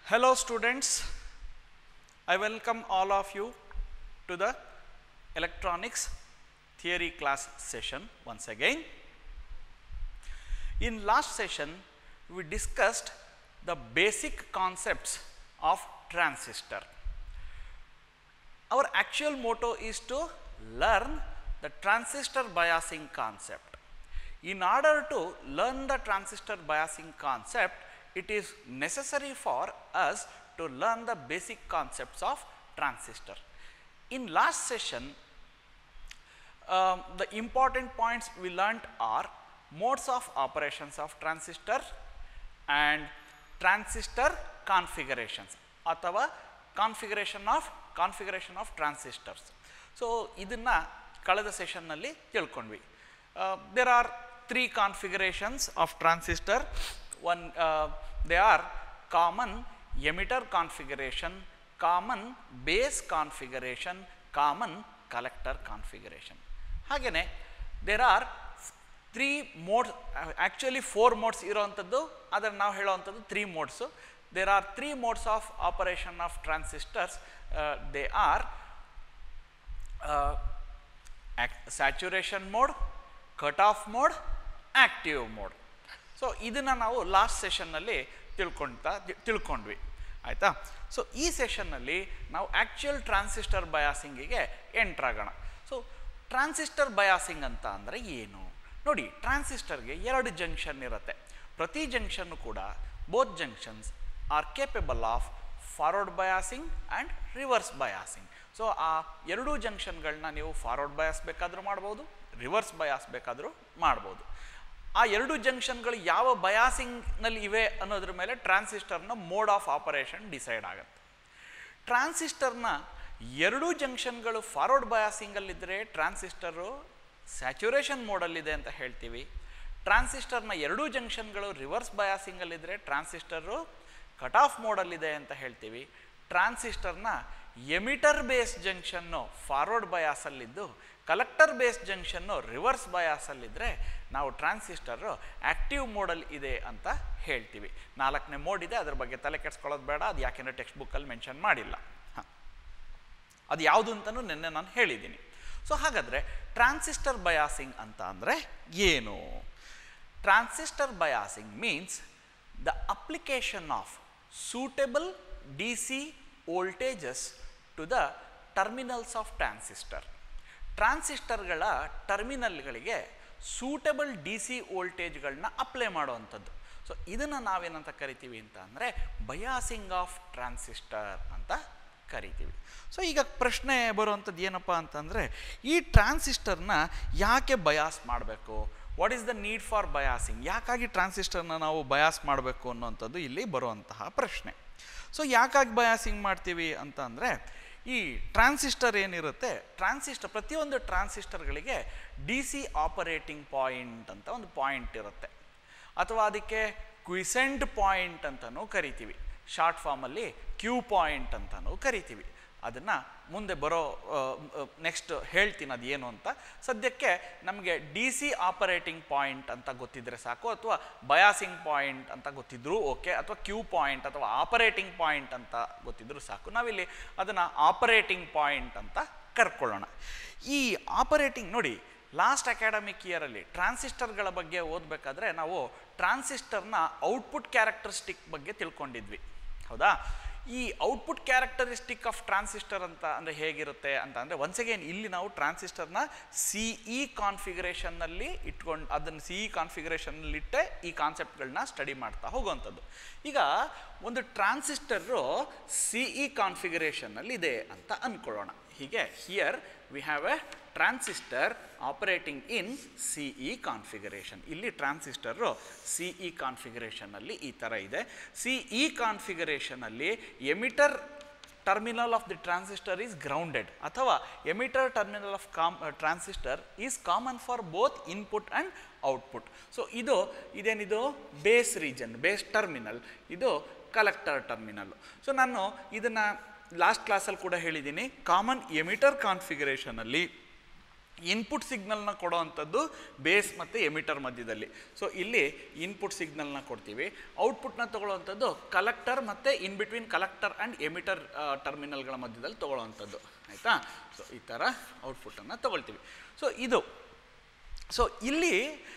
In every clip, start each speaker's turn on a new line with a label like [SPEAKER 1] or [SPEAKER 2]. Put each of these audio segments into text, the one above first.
[SPEAKER 1] Hello students, I welcome all of you to the electronics theory class session once again. In last session, we discussed the basic concepts of transistor. Our actual motto is to learn the transistor biasing concept. In order to learn the transistor biasing concept, it is necessary for us to learn the basic concepts of transistor. In last session, um, the important points we learnt are modes of operations of transistor and transistor configurations ಅಥವಾ configuration of configuration of transistors so ಇದನ್ನು ಕಳೆದ ಸೆಷನ್ನಲ್ಲಿ ತಿಳ್ಕೊಂಡ್ವಿ there are three configurations of transistor one they are common emitter configuration common base configuration common collector configuration ಹಾಗೆಯೇ there are three modes actually four modes ಇರೋವಂಥದ್ದು ಆದರೆ ನಾವು ಹೇಳೋವಂಥದ್ದು three modes there are three modes of operation of transistors they are saturation mode cut off mode active mode so ಇದನ್ನು ನಾವು last ಸೆಷನ್ನಲ್ಲಿ ತಿಳ್ಕೊಳ್ತಾ ತಿಳ್ಕೊಂಡ್ವಿ ಆಯಿತಾ ಸೊ ಈ ಸೆಷನ್ನಲ್ಲಿ ನಾವು ಆ್ಯಕ್ಚುಯಲ್ ಟ್ರಾನ್ಸಿಸ್ಟರ್ ಬಯಾಸಿಂಗಿಗೆ ಎಂಟ್ರಾಗೋಣ ಸೊ ಟ್ರಾನ್ಸಿಸ್ಟರ್ ಬಯಾಸಿಂಗ್ ಅಂತ ಅಂದರೆ ಏನು ನೋಡಿ ಟ್ರಾನ್ಸಿಸ್ಟರ್ಗೆ ಎರಡು ಜಂಕ್ಷನ್ ಇರುತ್ತೆ ಪ್ರತಿ ಜಂಕ್ಷನ್ನು ಕೂಡ both junctions are capable of forward biasing and reverse biasing so ಆ ಎರಡೂ ಜಂಕ್ಷನ್ಗಳನ್ನ ನೀವು ಫಾರ್ವರ್ಡ್ ಬಯಾಸ್ ಬೇಕಾದರೂ ಮಾಡ್ಬೋದು ರಿವರ್ಸ್ ಬಯಾಸ್ ಬೇಕಾದರೂ ಮಾಡ್ಬೋದು ಆ ಎರಡು ಜಂಕ್ಷನ್ಗಳು ಯಾವ ಬಯಾಸಿಂಗ್ನಲ್ಲಿ ಇವೆ ಅನ್ನೋದ್ರ ಮೇಲೆ ಟ್ರಾನ್ಸಿಸ್ಟರ್ನ ಮೋಡ್ ಆಫ್ ಆಪರೇಷನ್ ಡಿಸೈಡ್ ಆಗುತ್ತೆ ಟ್ರಾನ್ಸಿಸ್ಟರ್ನ ಎರಡೂ ಜಂಕ್ಷನ್ಗಳು ಫಾರ್ವರ್ಡ್ ಬಯಾಸಿಂಗಲ್ಲಿದ್ದರೆ ಟ್ರಾನ್ಸಿಸ್ಟರು ಸ್ಯಾಚುರೇಷನ್ ಮೋಡಲ್ಲಿದೆ ಅಂತ ಹೇಳ್ತೀವಿ ಟ್ರಾನ್ಸಿಸ್ಟರ್ನ ಎರಡೂ ಜಂಕ್ಷನ್ಗಳು ರಿವರ್ಸ್ ಬಯಾಸಿಂಗಲ್ಲಿದ್ದರೆ ಟ್ರಾನ್ಸಿಸ್ಟರು ಕಟ್ ಆಫ್ ಮೋಡಲ್ಲಿದೆ ಅಂತ ಹೇಳ್ತೀವಿ ಟ್ರಾನ್ಸಿಸ್ಟರ್ನ ಎಮಿಟರ್ ಬೇಸ್ ಜಂಕ್ಷನ್ನು ಫಾರ್ವರ್ಡ್ ಬಯಾಸಲ್ಲಿದ್ದು ಕಲೆಕ್ಟರ್ ಬೇಸ್ ಜಂಕ್ಷನ್ನು ರಿವರ್ಸ್ ಬಯಾಸಲ್ಲಿದ್ದರೆ ನಾವು ಟ್ರಾನ್ಸಿಸ್ಟರು ಆ್ಯಕ್ಟಿವ್ ಮೋಡಲ್ಲಿ ಇದೆ ಅಂತ ಹೇಳ್ತೀವಿ ನಾಲ್ಕನೇ ಮೋಡ್ ಇದೆ ಅದ್ರ ಬಗ್ಗೆ ತಲೆ ಕೆಡ್ಸ್ಕೊಳ್ಳೋದು ಬೇಡ ಅದು ಯಾಕೆಂದರೆ ಟೆಕ್ಸ್ಟ್ ಬುಕ್ಕಲ್ಲಿ ಮೆನ್ಷನ್ ಮಾಡಿಲ್ಲ ಹಾಂ ಅದು ಯಾವುದು ಅಂತಲೂ ನಿನ್ನೆ ನಾನು ಹೇಳಿದ್ದೀನಿ ಸೊ ಹಾಗಾದರೆ ಟ್ರಾನ್ಸಿಸ್ಟರ್ ಬಯಾಸಿಂಗ್ ಅಂತ ಅಂದರೆ ಏನು transistor biasing means the application of suitable D C voltages to the terminals of transistor ಟ್ರಾನ್ಸಿಸ್ಟರ್ಗಳ ಟರ್ಮಿನಲ್ಗಳಿಗೆ ಸೂಟೇಬಲ್ ಡಿ ಸಿ ವೋಲ್ಟೇಜ್ಗಳನ್ನ ಅಪ್ಲೈ ಮಾಡುವಂಥದ್ದು ಸೊ ಇದನ್ನು ನಾವೇನಂತ ಕರಿತೀವಿ ಅಂತ ಅಂದರೆ ಬಯಾಸಿಂಗ್ ಆಫ್ ಟ್ರಾನ್ಸಿಸ್ಟರ್ ಅಂತ ಕರಿತೀವಿ ಸೊ ಈಗ ಪ್ರಶ್ನೆ ಬರುವಂಥದ್ದು ಏನಪ್ಪ ಅಂತಂದರೆ ಈ ಟ್ರಾನ್ಸಿಸ್ಟರ್ನ ಯಾಕೆ ಬಯಾಸ್ ಮಾಡಬೇಕು what is the need for biasing ಯಾಕಾಗಿ ಟ್ರಾನ್ಸಿಸ್ಟರ್ನ ನಾವು ಬಯಾಸ್ ಮಾಡಬೇಕು ಅನ್ನೋವಂಥದ್ದು ಇಲ್ಲಿ ಬರುವಂತಹ ಪ್ರಶ್ನೆ ಸೊ ಯಾಕಾಗಿ ಬಯಾಸಿಂಗ್ ಮಾಡ್ತೀವಿ ಅಂತ ಅಂದರೆ ಈ ಟ್ರಾನ್ಸಿಸ್ಟರ್ ಏನಿರುತ್ತೆ ಟ್ರಾನ್ಸಿಸ್ಟರ್ ಪ್ರತಿಯೊಂದು ಟ್ರಾನ್ಸಿಸ್ಟರ್ಗಳಿಗೆ ಡಿ ಸಿ ಆಪರೇಟಿಂಗ್ ಪಾಯಿಂಟ್ ಅಂತ ಒಂದು ಪಾಯಿಂಟ್ ಇರುತ್ತೆ ಅಥವಾ ಅದಕ್ಕೆ ಕ್ವಿಸೆಂಟ್ ಪಾಯಿಂಟ್ ಅಂತಲೂ ಕರಿತೀವಿ ಶಾರ್ಟ್ ಫಾರ್ಮಲ್ಲಿ ಕ್ಯೂ ಪಾಯಿಂಟ್ ಅಂತಲೂ ಕರಿತೀವಿ ಅದನ್ನು ಮುಂದೆ ಬರೋ ನೆಕ್ಸ್ಟ್ ಹೇಳ್ತೀನಿ ಅದು ಏನು ಅಂತ ಸದ್ಯಕ್ಕೆ ನಮಗೆ ಡಿ ಸಿ ಆಪರೇಟಿಂಗ್ ಪಾಯಿಂಟ್ ಅಂತ ಗೊತ್ತಿದ್ದರೆ ಸಾಕು ಅಥವಾ ಬಯಾಸಿಂಗ್ ಪಾಯಿಂಟ್ ಅಂತ ಗೊತ್ತಿದ್ರೂ ಓಕೆ ಅಥವಾ ಕ್ಯೂ ಪಾಯಿಂಟ್ ಅಥವಾ ಆಪರೇಟಿಂಗ್ ಪಾಯಿಂಟ್ ಅಂತ ಗೊತ್ತಿದ್ರೂ ಸಾಕು ನಾವಿಲ್ಲಿ ಅದನ್ನು ಆಪರೇಟಿಂಗ್ ಪಾಯಿಂಟ್ ಅಂತ ಕರ್ಕೊಳ್ಳೋಣ ಈ ಆಪರೇಟಿಂಗ್ ನೋಡಿ ಲಾಸ್ಟ್ ಅಕಾಡೆಮಿಕ್ ಇಯರಲ್ಲಿ ಟ್ರಾನ್ಸಿಸ್ಟರ್ಗಳ ಬಗ್ಗೆ ಓದಬೇಕಾದ್ರೆ ನಾವು ಟ್ರಾನ್ಸಿಸ್ಟರ್ನ ಔಟ್ಪುಟ್ ಕ್ಯಾರೆಕ್ಟರಿಸ್ಟಿಕ್ ಬಗ್ಗೆ ತಿಳ್ಕೊಂಡಿದ್ವಿ ಹೌದಾ ಈ ಔಟ್ಪುಟ್ ಕ್ಯಾರೆಕ್ಟರಿಸ್ಟಿಕ್ ಆಫ್ ಟ್ರಾನ್ಸಿಸ್ಟರ್ ಅಂತ ಅಂದರೆ ಹೇಗಿರುತ್ತೆ ಅಂತ ಅಂದರೆ ಒನ್ಸ್ ಅಗೇನ್ ಇಲ್ಲಿ ನಾವು ಟ್ರಾನ್ಸಿಸ್ಟರ್ನ ಸಿ ಇ ಕಾನ್ಫಿಗರೇಷನ್ನಲ್ಲಿ ಇಟ್ಕೊಂಡು ಅದನ್ನು ಸಿ ಇ ಕಾನ್ಫಿಗರೇಷನ್ನಲ್ಲಿಟ್ಟೆ ಈ ಕಾನ್ಸೆಪ್ಟ್ಗಳನ್ನ ಸ್ಟಡಿ ಮಾಡ್ತಾ ಹೋಗುವಂಥದ್ದು ಈಗ ಒಂದು ಟ್ರಾನ್ಸಿಸ್ಟರು ಸಿ ಇ ಕಾನ್ಫಿಗರೇಷನ್ನಲ್ಲಿ ಇದೆ ಅಂತ ಅಂದ್ಕೊಳ್ಳೋಣ ಹೀಗೆ here we have a transistor operating in C E configuration ಇಲ್ಲಿ ಟ್ರಾನ್ಸಿಸ್ಟರು ಸಿ ಇ ಕಾನ್ಫಿಗರೇಷನಲ್ಲಿ ಈ ಥರ ಇದೆ ಸಿ ಇ ಕಾನ್ಫಿಗರೇಷನಲ್ಲಿ emitter terminal of the transistor is grounded ಅಥವಾ ಎಮಿಟರ್ ಟರ್ಮಿನಲ್ ಆಫ್ ಕಾಮ್ transistor is common for both input and output so ಇದು ಇದೇನಿದು ಬೇಸ್ ರೀಜನ್ ಬೇಸ್ ಟರ್ಮಿನಲ್ ಇದು ಕಲೆಕ್ಟರ್ ಟರ್ಮಿನಲ್ ಸೊ ನಾನು ಇದನ್ನು ಲಾಸ್ಟ್ ಕ್ಲಾಸಲ್ಲಿ ಕೂಡ ಹೇಳಿದ್ದೀನಿ ಕಾಮನ್ ಎಮಿಟರ್ ಕಾನ್ಫಿಗರೇಷನಲ್ಲಿ ಇನ್ಪುಟ್ ಸಿಗ್ನಲ್ನ ಕೊಡೋವಂಥದ್ದು ಬೇಸ್ ಮತ್ತು ಎಮಿಟರ್ ಮಧ್ಯದಲ್ಲಿ ಸೊ ಇಲ್ಲಿ ಇನ್ಪುಟ್ ಸಿಗ್ನಲ್ನ ಕೊಡ್ತೀವಿ ಔಟ್ಪುಟ್ನ ತಗೊಳ್ಳೋವಂಥದ್ದು ಕಲೆಕ್ಟರ್ ಮತ್ತು in between collector and emitter ಟರ್ಮಿನಲ್ಗಳ ಮಧ್ಯದಲ್ಲಿ ತಗೊಳ್ಳೋವಂಥದ್ದು ಆಯಿತಾ ಸೊ ಈ ಥರ ಔಟ್ಪುಟ್ಟನ್ನು ತಗೊಳ್ತೀವಿ ಸೊ ಇದು ಸೊ ಇಲ್ಲಿ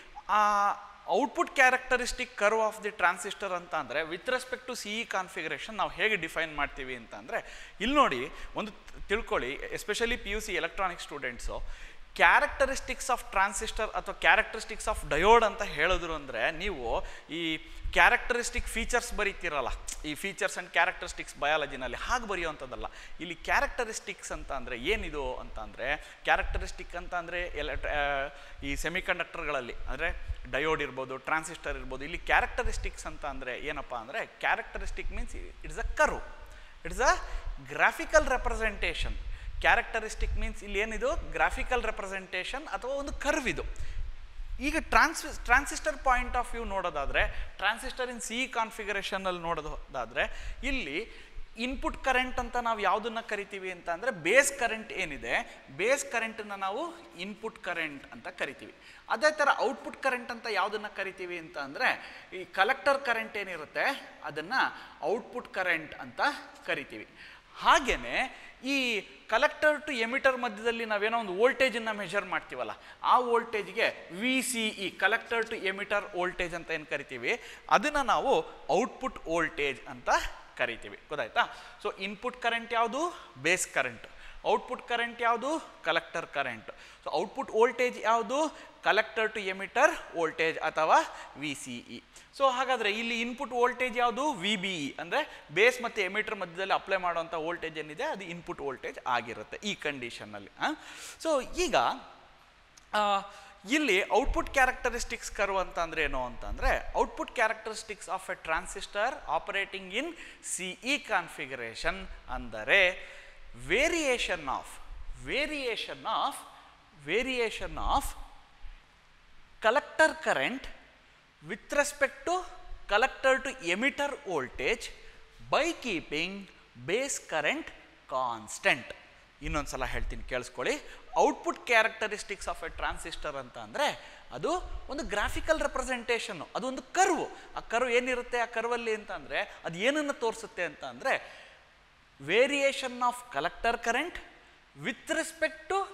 [SPEAKER 1] output characteristic curve of the transistor ಅಂತ ಅಂದರೆ with respect to C E configuration ನಾವು ಹೇಗೆ ಡಿಫೈನ್ ಮಾಡ್ತೀವಿ ಅಂತ ಅಂದರೆ ಇಲ್ಲಿ ನೋಡಿ ಒಂದು ತಿಳ್ಕೊಳ್ಳಿ especially P U C electronic students characteristics of transistor ಅಥವಾ ಕ್ಯಾರೆಕ್ಟರಿಸ್ಟಿಕ್ಸ್ ಆಫ್ ಡಯೋಡ್ ಅಂತ ಹೇಳಿದ್ರು ಅಂದರೆ ನೀವು ಈ ಕ್ಯಾರೆಕ್ಟರಿಸ್ಟಿಕ್ ಫೀಚರ್ಸ್ ಬರೀತಿರಲ್ಲ ಈ ಫೀಚರ್ಸ್ ಆ್ಯಂಡ್ ಕ್ಯಾರೆಕ್ಟರಿಸ್ಟಿಕ್ಸ್ ಬಯಾಲಜಿನಲ್ಲಿ ಹಾಗೆ ಬರೆಯುವಂಥದ್ದಲ್ಲ ಇಲ್ಲಿ ಕ್ಯಾರೆಕ್ಟರಿಸ್ಟಿಕ್ಸ್ ಅಂತ ಅಂದರೆ ಏನಿದು ಅಂತ ಅಂದರೆ ಕ್ಯಾರೆಕ್ಟರಿಸ್ಟಿಕ್ ಅಂತ ಅಂದರೆ ಎಲೆಕ್ಟ್ರ ಈ ಸೆಮಿಕಂಡಕ್ಟರ್ಗಳಲ್ಲಿ ಅಂದರೆ ಡಯೋಡ್ ಇರ್ಬೋದು ಟ್ರಾನ್ಸಿಸ್ಟರ್ ಇರ್ಬೋದು ಇಲ್ಲಿ ಕ್ಯಾರೆಕ್ಟರಿಸ್ಟಿಕ್ಸ್ ಅಂತ ಅಂದರೆ ಏನಪ್ಪ ಅಂದರೆ ಕ್ಯಾರೆಕ್ಟರಿಸ್ಟಿಕ್ ಮೀನ್ಸ್ ಇಟ್ಸ್ ಅ ಕರು it's a graphical representation characteristic means ಇಲ್ಲಿ ಏನಿದು ಗ್ರಾಫಿಕಲ್ ರೆಪ್ರೆಸೆಂಟೇಷನ್ ಅಥವಾ ಒಂದು ಕರ್ವ್ ಇದು ಈಗ trans transistor point of view ನೋಡೋದಾದರೆ ಟ್ರಾನ್ಸಿಸ್ಟರ್ ಇನ್ ಸಿ ಕಾನ್ಫಿಗರೇಷನಲ್ಲಿ ನೋಡೋದಾದರೆ ಇಲ್ಲಿ ಇನ್ಪುಟ್ ಕರೆಂಟ್ ಅಂತ ನಾವು ಯಾವುದನ್ನ ಕರಿತೀವಿ ಅಂತ ಅಂದರೆ ಬೇಸ್ ಕರೆಂಟ್ ಏನಿದೆ ಬೇಸ್ ಕರೆಂಟನ್ನು ನಾವು ಇನ್ಪುಟ್ ಕರೆಂಟ್ ಅಂತ ಕರಿತೀವಿ ಅದೇ ಥರ ಔಟ್ಪುಟ್ ಕರೆಂಟ್ ಅಂತ ಯಾವುದನ್ನು ಕರಿತೀವಿ ಅಂತ ಅಂದರೆ ಈ ಕಲೆಕ್ಟರ್ ಕರೆಂಟ್ ಏನಿರುತ್ತೆ ಅದನ್ನು ಔಟ್ಪುಟ್ ಕರೆಂಟ್ ಅಂತ ಕರಿತೀವಿ ಹಾಗೆಯೇ ಈ ಕಲೆಕ್ಟರ್ ಟು ಎಮಿಟರ್ ಮಧ್ಯದಲ್ಲಿ ನಾವೇನೋ ಒಂದು ವೋಲ್ಟೇಜನ್ನು ಮೆಷರ್ ಮಾಡ್ತೀವಲ್ಲ ಆ ವೋಲ್ಟೇಜ್ಗೆ V C E collector to emitter voltage ಅಂತ ಏನು ಕರಿತೀವಿ ಅದನ್ನು ನಾವು ಔಟ್ಪುಟ್ ವೋಲ್ಟೇಜ್ ಅಂತ ಕರಿತೀವಿ ಗೊತ್ತಾಯ್ತಾ ಸೊ ಇನ್ಪುಟ್ ಕರೆಂಟ್ ಯಾವುದು ಬೇಸ್ ಕರೆಂಟ್ ಔಟ್ಪುಟ್ ಕರೆಂಟ್ ಯಾವುದು collector current so output voltage ಯಾವುದು ಕಲೆಕ್ಟರ್ ಟು ಎಮಿಟರ್ ವೋಲ್ಟೇಜ್ ಅಥವಾ ವಿ ಸಿ ಇ ಸೊ ಹಾಗಾದರೆ ಇಲ್ಲಿ ಇನ್ಪುಟ್ ವೋಲ್ಟೇಜ್ ಯಾವುದು ವಿ ಬಿ ಇ ಅಂದರೆ ಬೇಸ್ ಮತ್ತು ಎಮಿಟರ್ ಮಧ್ಯದಲ್ಲಿ ಅಪ್ಲೈ ಮಾಡುವಂಥ ವೋಲ್ಟೇಜ್ ಏನಿದೆ ಅದು ಇನ್ಪುಟ್ ವೋಲ್ಟೇಜ್ ಆಗಿರುತ್ತೆ ಈ ಕಂಡೀಷನ್ನಲ್ಲಿ ಸೊ ಈಗ ಆ, ಇಲ್ಲಿ ಔಟ್ಪುಟ್ ಕ್ಯಾರೆಕ್ಟರಿಸ್ಟಿಕ್ಸ್ ಕರ್ವ್ ಅಂತ ಅಂದ್ರೆ ಏನು ಅಂತಂದರೆ output characteristics of a transistor operating in C E configuration ಅಂದರೆ variation of variation of variation of collector current with respect to collector to emitter voltage by keeping base current constant ಇನ್ನೊಂದು ಸಲ ಹೇಳ್ತೀನಿ ಕೇಳಿಸ್ಕೊಳ್ಳಿ output characteristics of a transistor ಅಂತ ಅಂದರೆ ಅದು ಒಂದು graphical ರೆಪ್ರೆಸೆಂಟೇಷನ್ನು ಅದು ಒಂದು ಕರ್ವ್ ಆ ಕರ್ವ್ ಏನಿರುತ್ತೆ ಆ ಕರ್ವಲ್ಲಿ ಅಂತ ಅಂದರೆ ಅದು ಏನನ್ನು ತೋರಿಸುತ್ತೆ ಅಂತ ಅಂದರೆ variation of collector current with respect to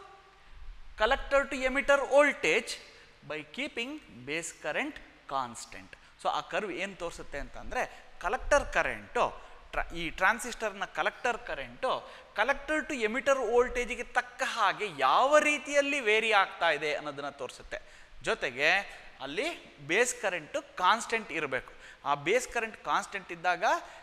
[SPEAKER 1] collector to emitter voltage by keeping base current constant so ಆ ಕರ್ವ್ ಏನು ತೋರಿಸುತ್ತೆ ಅಂತಂದರೆ ಕಲೆಕ್ಟರ್ ಕರೆಂಟು ಟ್ರ ಈ ಟ್ರಾನ್ಸಿಸ್ಟರ್ನ collector current collector to emitter ವೋಲ್ಟೇಜಿಗೆ ತಕ್ಕ ಹಾಗೆ ಯಾವ ರೀತಿಯಲ್ಲಿ ವೇರಿ ಆಗ್ತಾ ಇದೆ ಅನ್ನೋದನ್ನು ತೋರಿಸುತ್ತೆ ಜೊತೆಗೆ ಅಲ್ಲಿ ಬೇಸ್ ಕರೆಂಟು ಕಾನ್ಸ್ಟೆಂಟ್ ಇರಬೇಕು ಆ ಬೇಸ್ ಕರೆಂಟ್ ಕಾನ್ಸ್ಟೆಂಟ್ ಇದ್ದಾಗ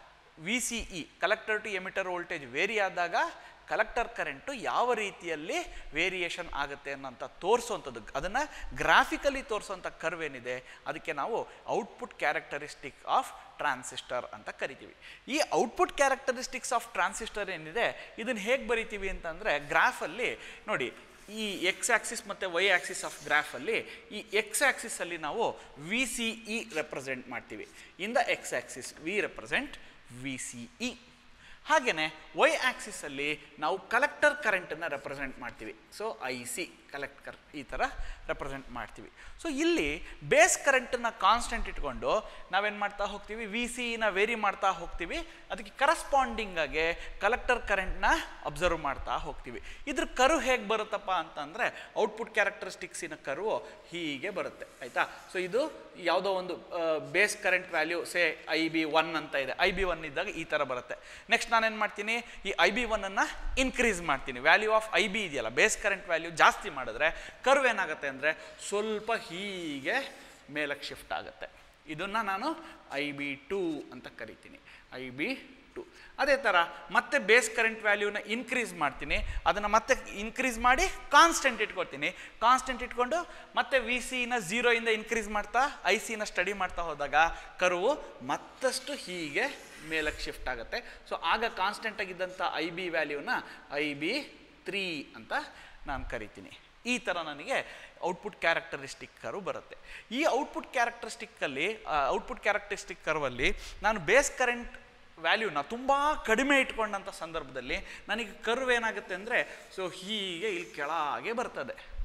[SPEAKER 1] V C E collector to emitter voltage vary ಆದಾಗ ಕಲೆಕ್ಟರ್ ಕರೆಂಟು ಯಾವ ರೀತಿಯಲ್ಲಿ ವೇರಿಯೇಷನ್ ಆಗುತ್ತೆ ಅನ್ನೋಂಥ ತೋರಿಸುವಂಥದ್ದು ಅದನ್ನು ಗ್ರಾಫಿಕಲಿ ತೋರಿಸುವಂಥ ಕರ್ವ್ ಏನಿದೆ ಅದಕ್ಕೆ ನಾವು ಔಟ್ಪುಟ್ ಕ್ಯಾರೆಕ್ಟರಿಸ್ಟಿಕ್ ಆಫ್ ಟ್ರಾನ್ಸಿಸ್ಟರ್ ಅಂತ ಕರಿತೀವಿ ಈ ಔಟ್ಪುಟ್ ಕ್ಯಾರೆಕ್ಟರಿಸ್ಟಿಕ್ಸ್ ಆಫ್ ಟ್ರಾನ್ಸಿಸ್ಟರ್ ಏನಿದೆ ಇದನ್ನು ಹೇಗೆ ಬರಿತೀವಿ ಅಂತಂದರೆ ಗ್ರಾಫಲ್ಲಿ ನೋಡಿ ಈ ಎಕ್ಸ್ ಆಕ್ಸಿಸ್ ಮತ್ತು ವೈ ಆಕ್ಸಿಸ್ ಆಫ್ ಗ್ರಾಫಲ್ಲಿ ಈ ಎಕ್ಸ್ ಆಕ್ಸಿಸಲ್ಲಿ ನಾವು ವಿ ಸಿ ಇ ರೆಪ್ರೆಸೆಂಟ್ ಮಾಡ್ತೀವಿ in the X axis we represent V C E ಹಾಗೆಯೇ ವೈ ಆಕ್ಸಿಸಲ್ಲಿ ನಾವು ಕಲೆಕ್ಟರ್ ಕರೆಂಟನ್ನು ರೆಪ್ರೆಸೆಂಟ್ ಮಾಡ್ತೀವಿ ಸೊ ಐ ಸಿ ಕಲೆಕ್ಟರ್ ಈ ಥರ ರೆಪ್ರೆಸೆಂಟ್ ಮಾಡ್ತೀವಿ ಸೊ ಇಲ್ಲಿ ಬೇಸ್ ಕರೆಂಟನ್ನು ಕಾನ್ಸ್ಟೆಂಟ್ ಇಟ್ಕೊಂಡು ನಾವೇನು ಮಾಡ್ತಾ ಹೋಗ್ತೀವಿ ವಿ ಸಿನ ವೇರಿ ಮಾಡ್ತಾ ಹೋಗ್ತೀವಿ ಅದಕ್ಕೆ ಕರಸ್ಪಾಂಡಿಂಗ್ ಆಗಿ ಕಲೆಕ್ಟರ್ ಕರೆಂಟ್ನ ಅಬ್ಸರ್ವ್ ಮಾಡ್ತಾ ಹೋಗ್ತೀವಿ ಇದ್ರ ಕರು ಹೇಗೆ ಬರುತ್ತಪ್ಪ ಅಂತಂದರೆ ಔಟ್ಪುಟ್ ಕ್ಯಾರೆಕ್ಟರಿಸ್ಟಿಕ್ಸಿನ ಕರು ಹೀಗೆ ಬರುತ್ತೆ ಆಯಿತಾ ಸೊ ಇದು ಯಾವುದೋ ಒಂದು base current value say I B one ಅಂತ ಇದೆ ಐ ಬಿ ಒನ್ ಇದ್ದಾಗ ಈ ಥರ ಬರುತ್ತೆ ನೆಕ್ಸ್ಟ್ ನಾನೇನು ಮಾಡ್ತೀನಿ ಈ ಐ ಬಿ ಒನ್ನನ್ನು ಇನ್ಕ್ರೀಸ್ ಮಾಡ್ತೀನಿ ವ್ಯಾಲ್ಯೂ ಆಫ್ ಐ ಬಿ ಇದೆಯಲ್ಲ ಬೇಸ್ ಕರೆಂಟ್ ವ್ಯಾಲ್ಯೂ ಜಾಸ್ತಿ ಮಾಡಿದ್ರೆ ಕರ್ವ್ ಏನಾಗುತ್ತೆ ಅಂದರೆ ಸ್ವಲ್ಪ ಹೀಗೆ ಮೇಲಕ್ಕೆ ಶಿಫ್ಟ್ ಆಗುತ್ತೆ ಇದನ್ನು ನಾನು ಐ ಬಿ ಟೂ ಅಂತ ಕರಿತೀನಿ ಐ ಬಿ ಟು ಅದೇ ಥರ ಮತ್ತೆ ಬೇಸ್ ಕರೆಂಟ್ ವ್ಯಾಲ್ಯೂನ ಇನ್ಕ್ರೀಸ್ ಮಾಡ್ತೀನಿ ಅದನ್ನು ಮತ್ತೆ ಇನ್ಕ್ರೀಸ್ ಮಾಡಿ ಕಾನ್ಸ್ಟೆಂಟ್ ಇಟ್ಕೊಳ್ತೀನಿ ಕಾನ್ಸ್ಟೆಂಟ್ ಇಟ್ಕೊಂಡು ಮತ್ತೆ ವಿ ಸಿನ ಝೀರೋಯಿಂದ ಇನ್ಕ್ರೀಸ್ ಮಾಡ್ತಾ ಐ ಸಿನ ಸ್ಟಡಿ ಮಾಡ್ತಾ ಹೋದಾಗ ಕರುವು ಮತ್ತಷ್ಟು ಹೀಗೆ ಮೇಲಕ್ಕೆ ಶಿಫ್ಟ್ ಆಗುತ್ತೆ ಸೊ ಆಗ ಕಾನ್ಸ್ಟೆಂಟ್ ಆಗಿದ್ದಂಥ ಐ ಬಿ ವ್ಯಾಲ್ಯೂನ ಐ ಬಿ ತ್ರೀ ಅಂತ ನಾನು ಕರಿತೀನಿ ಈ ಥರ ನನಗೆ ಔಟ್ಪುಟ್ ಕ್ಯಾರೆಕ್ಟರಿಸ್ಟಿಕ್ ಕರ್ವ್ ಬರುತ್ತೆ ಈ ಔಟ್ಪುಟ್ ಕ್ಯಾರೆಕ್ಟರಿಸ್ಟಿಕ್ಕಲ್ಲಿ ಔಟ್ಪುಟ್ ಕ್ಯಾರೆಕ್ಟರಿಸ್ಟಿಕ್ ಕರ್ವಲ್ಲಿ ನಾನು ಬೇಸ್ ಕರೆಂಟ್ ವ್ಯಾಲ್ಯೂನ ತುಂಬ ಕಡಿಮೆ ಇಟ್ಕೊಂಡಂಥ ಸಂದರ್ಭದಲ್ಲಿ ನನಗೆ ಕರ್ವ್ ಏನಾಗುತ್ತೆ ಅಂದರೆ ಸೊ ಹೀಗೆ ಇಲ್ಲಿ ಕೆಳಗೆ ಬರ್ತದೆ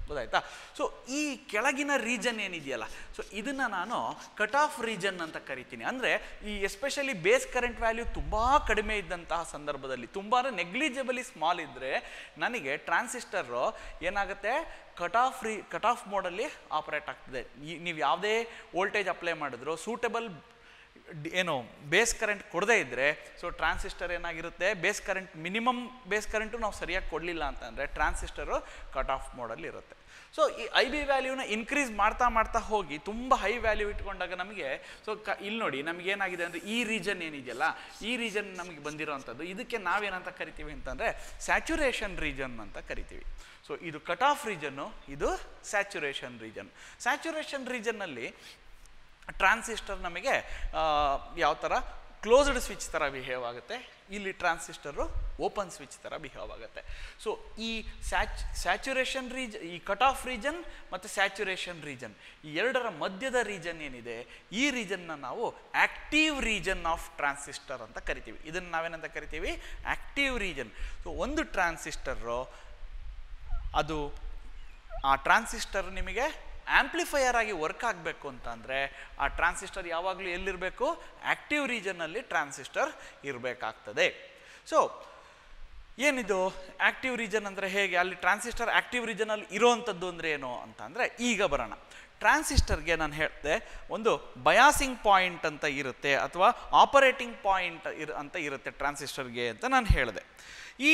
[SPEAKER 1] ಗೊತ್ತಾಯ್ತಾ ಸೊ ಈ ಕೆಳಗಿನ ರೀಜನ್ ಏನಿದೆಯಲ್ಲ ಸೊ ಇದನ್ನು ನಾನು ಕಟ್ ಆಫ್ ರೀಜನ್ ಅಂತ ಕರಿತೀನಿ ಅಂದರೆ ಈ ಎಸ್ಪೆಷಲಿ ಬೇಸ್ ಕರೆಂಟ್ ವ್ಯಾಲ್ಯೂ ತುಂಬ ಕಡಿಮೆ ಇದ್ದಂತಹ ಸಂದರ್ಭದಲ್ಲಿ ತುಂಬ ನೆಗ್ಲಿಜಿಬಲಿ ಸ್ಮಾಲ್ ಇದ್ದರೆ ನನಗೆ ಟ್ರಾನ್ಸಿಸ್ಟರು ಏನಾಗುತ್ತೆ ಕಟ್ ಆಫ್ ರೀ ಕಟ್ ಆಫ್ ಮೋಡಲ್ಲಿ ಆಪರೇಟ್ ಆಗ್ತದೆ ನೀವು ಯಾವುದೇ ವೋಲ್ಟೇಜ್ ಅಪ್ಲೈ ಮಾಡಿದ್ರು ಸೂಟಬಲ್ ಡಿ- ಏನು ಬೇಸ್ ಕರೆಂಟ್ ಕೊಡದೇ ಇದ್ದರೆ ಸೊ ಟ್ರಾನ್ಸಿಸ್ಟರ್ ಏನಾಗಿರುತ್ತೆ base current minimum base current ನಾವು ಸರಿಯಾಗಿ ಕೊಡಲಿಲ್ಲ ಅಂತಂದರೆ ಟ್ರಾನ್ಸಿಸ್ಟರು ಕಟ್ ಆಫ್ ಮೋಡಲ್ಲಿ ಇರುತ್ತೆ ಸೊ ಈ ಐ ಬಿ ವ್ಯಾಲ್ಯೂನ ಇನ್ಕ್ರೀಸ್ ಮಾಡ್ತಾ ಮಾಡ್ತಾ ಹೋಗಿ ತುಂಬ ಹೈ ವ್ಯಾಲ್ಯೂ ಇಟ್ಕೊಂಡಾಗ ನಮಗೆ ಸೊ ಕ ಇಲ್ಲಿ ನೋಡಿ ನಮಗೇನಾಗಿದೆ ಅಂದರೆ ಈ ರೀಜನ್ ಏನಿದೆಯಲ್ಲ ಈ ರೀಜನ್ ನಮಗೆ ಬಂದಿರೋವಂಥದ್ದು ಇದಕ್ಕೆ ನಾವೇನಂತ ಕರಿತೀವಿ ಅಂತಂದರೆ ಸ್ಯಾಚುರೇಷನ್ ರೀಜನ್ ಅಂತ ಕರಿತೀವಿ ಸೊ ಇದು ಕಟ್ ಆಫ್ ರೀಜನ್ನು ಇದು ಸ್ಯಾಚುರೇಷನ್ ರೀಜನ್ ಸ್ಯಾಚುರೇಷನ್ ರೀಜನ್ನಲ್ಲಿ ಟ್ರಾನ್ಸಿಸ್ಟರ್ ನಮಗೆ ಯಾವ ಥರ ಕ್ಲೋಸ್ಡ್ ಸ್ವಿಚ್ ಥರ ಬಿಹೇವ್ ಆಗುತ್ತೆ ಇಲ್ಲಿ ಟ್ರಾನ್ಸಿಸ್ಟರು ಓಪನ್ ಸ್ವಿಚ್ ಥರ ಬಿಹೇವ್ ಆಗುತ್ತೆ ಸೊ ಈ ಸ್ಯಾಚ್ ಸ್ಯಾಚುರೇಷನ್ ರೀಜ್ ಈ ಕಟ್ ಆಫ್ ರೀಜನ್ ಮತ್ತು ಸ್ಯಾಚುರೇಷನ್ ರೀಜನ್ ಈ ಎರಡರ ಮಧ್ಯದ ರೀಜನ್ ಏನಿದೆ ಈ ರೀಜನ್ನ ನಾವು ಆಕ್ಟಿವ್ ರೀಜನ್ ಆಫ್ ಟ್ರಾನ್ಸಿಸ್ಟರ್ ಅಂತ ಕರಿತೀವಿ ಇದನ್ನು ನಾವೇನಂತ ಕರಿತೀವಿ ಆಕ್ಟಿವ್ ರೀಜನ್ ಸೊ ಒಂದು ಟ್ರಾನ್ಸಿಸ್ಟರು ಅದು ಆ ಟ್ರಾನ್ಸಿಸ್ಟರ್ ನಿಮಗೆ ಆಂಪ್ಲಿಫೈಯರ್ ಆಗಿ ವರ್ಕ್ ಆಗಬೇಕು ಅಂತ ಅಂದರೆ ಆ ಟ್ರಾನ್ಸಿಸ್ಟರ್ ಯಾವಾಗಲೂ ಎಲ್ಲಿರಬೇಕು ಆಕ್ಟಿವ್ ರೀಜನ್ನಲ್ಲಿ ಟ್ರಾನ್ಸಿಸ್ಟರ್ ಇರಬೇಕಾಗ್ತದೆ ಸೊ ಏನಿದು ಆಕ್ಟಿವ್ ರೀಜನ್ ಅಂದರೆ ಹೇಗೆ ಅಲ್ಲಿ ಟ್ರಾನ್ಸಿಸ್ಟರ್ ಆಕ್ಟಿವ್ ರೀಜನಲ್ಲಿ ಇರೋವಂಥದ್ದು ಅಂದರೆ ಏನು ಅಂತ ಅಂದರೆ ಈಗ ಬರೋಣ ಟ್ರಾನ್ಸಿಸ್ಟರ್ಗೆ ನಾನು ಹೇಳಿದೆ ಒಂದು ಬಯಾಸಿಂಗ್ ಪಾಯಿಂಟ್ ಅಂತ ಇರುತ್ತೆ ಅಥವಾ ಆಪರೇಟಿಂಗ್ ಪಾಯಿಂಟ್ ಇರ್ ಅಂತ ಇರುತ್ತೆ ಟ್ರಾನ್ಸಿಸ್ಟರ್ಗೆ ಅಂತ ನಾನು ಹೇಳಿದೆ ಈ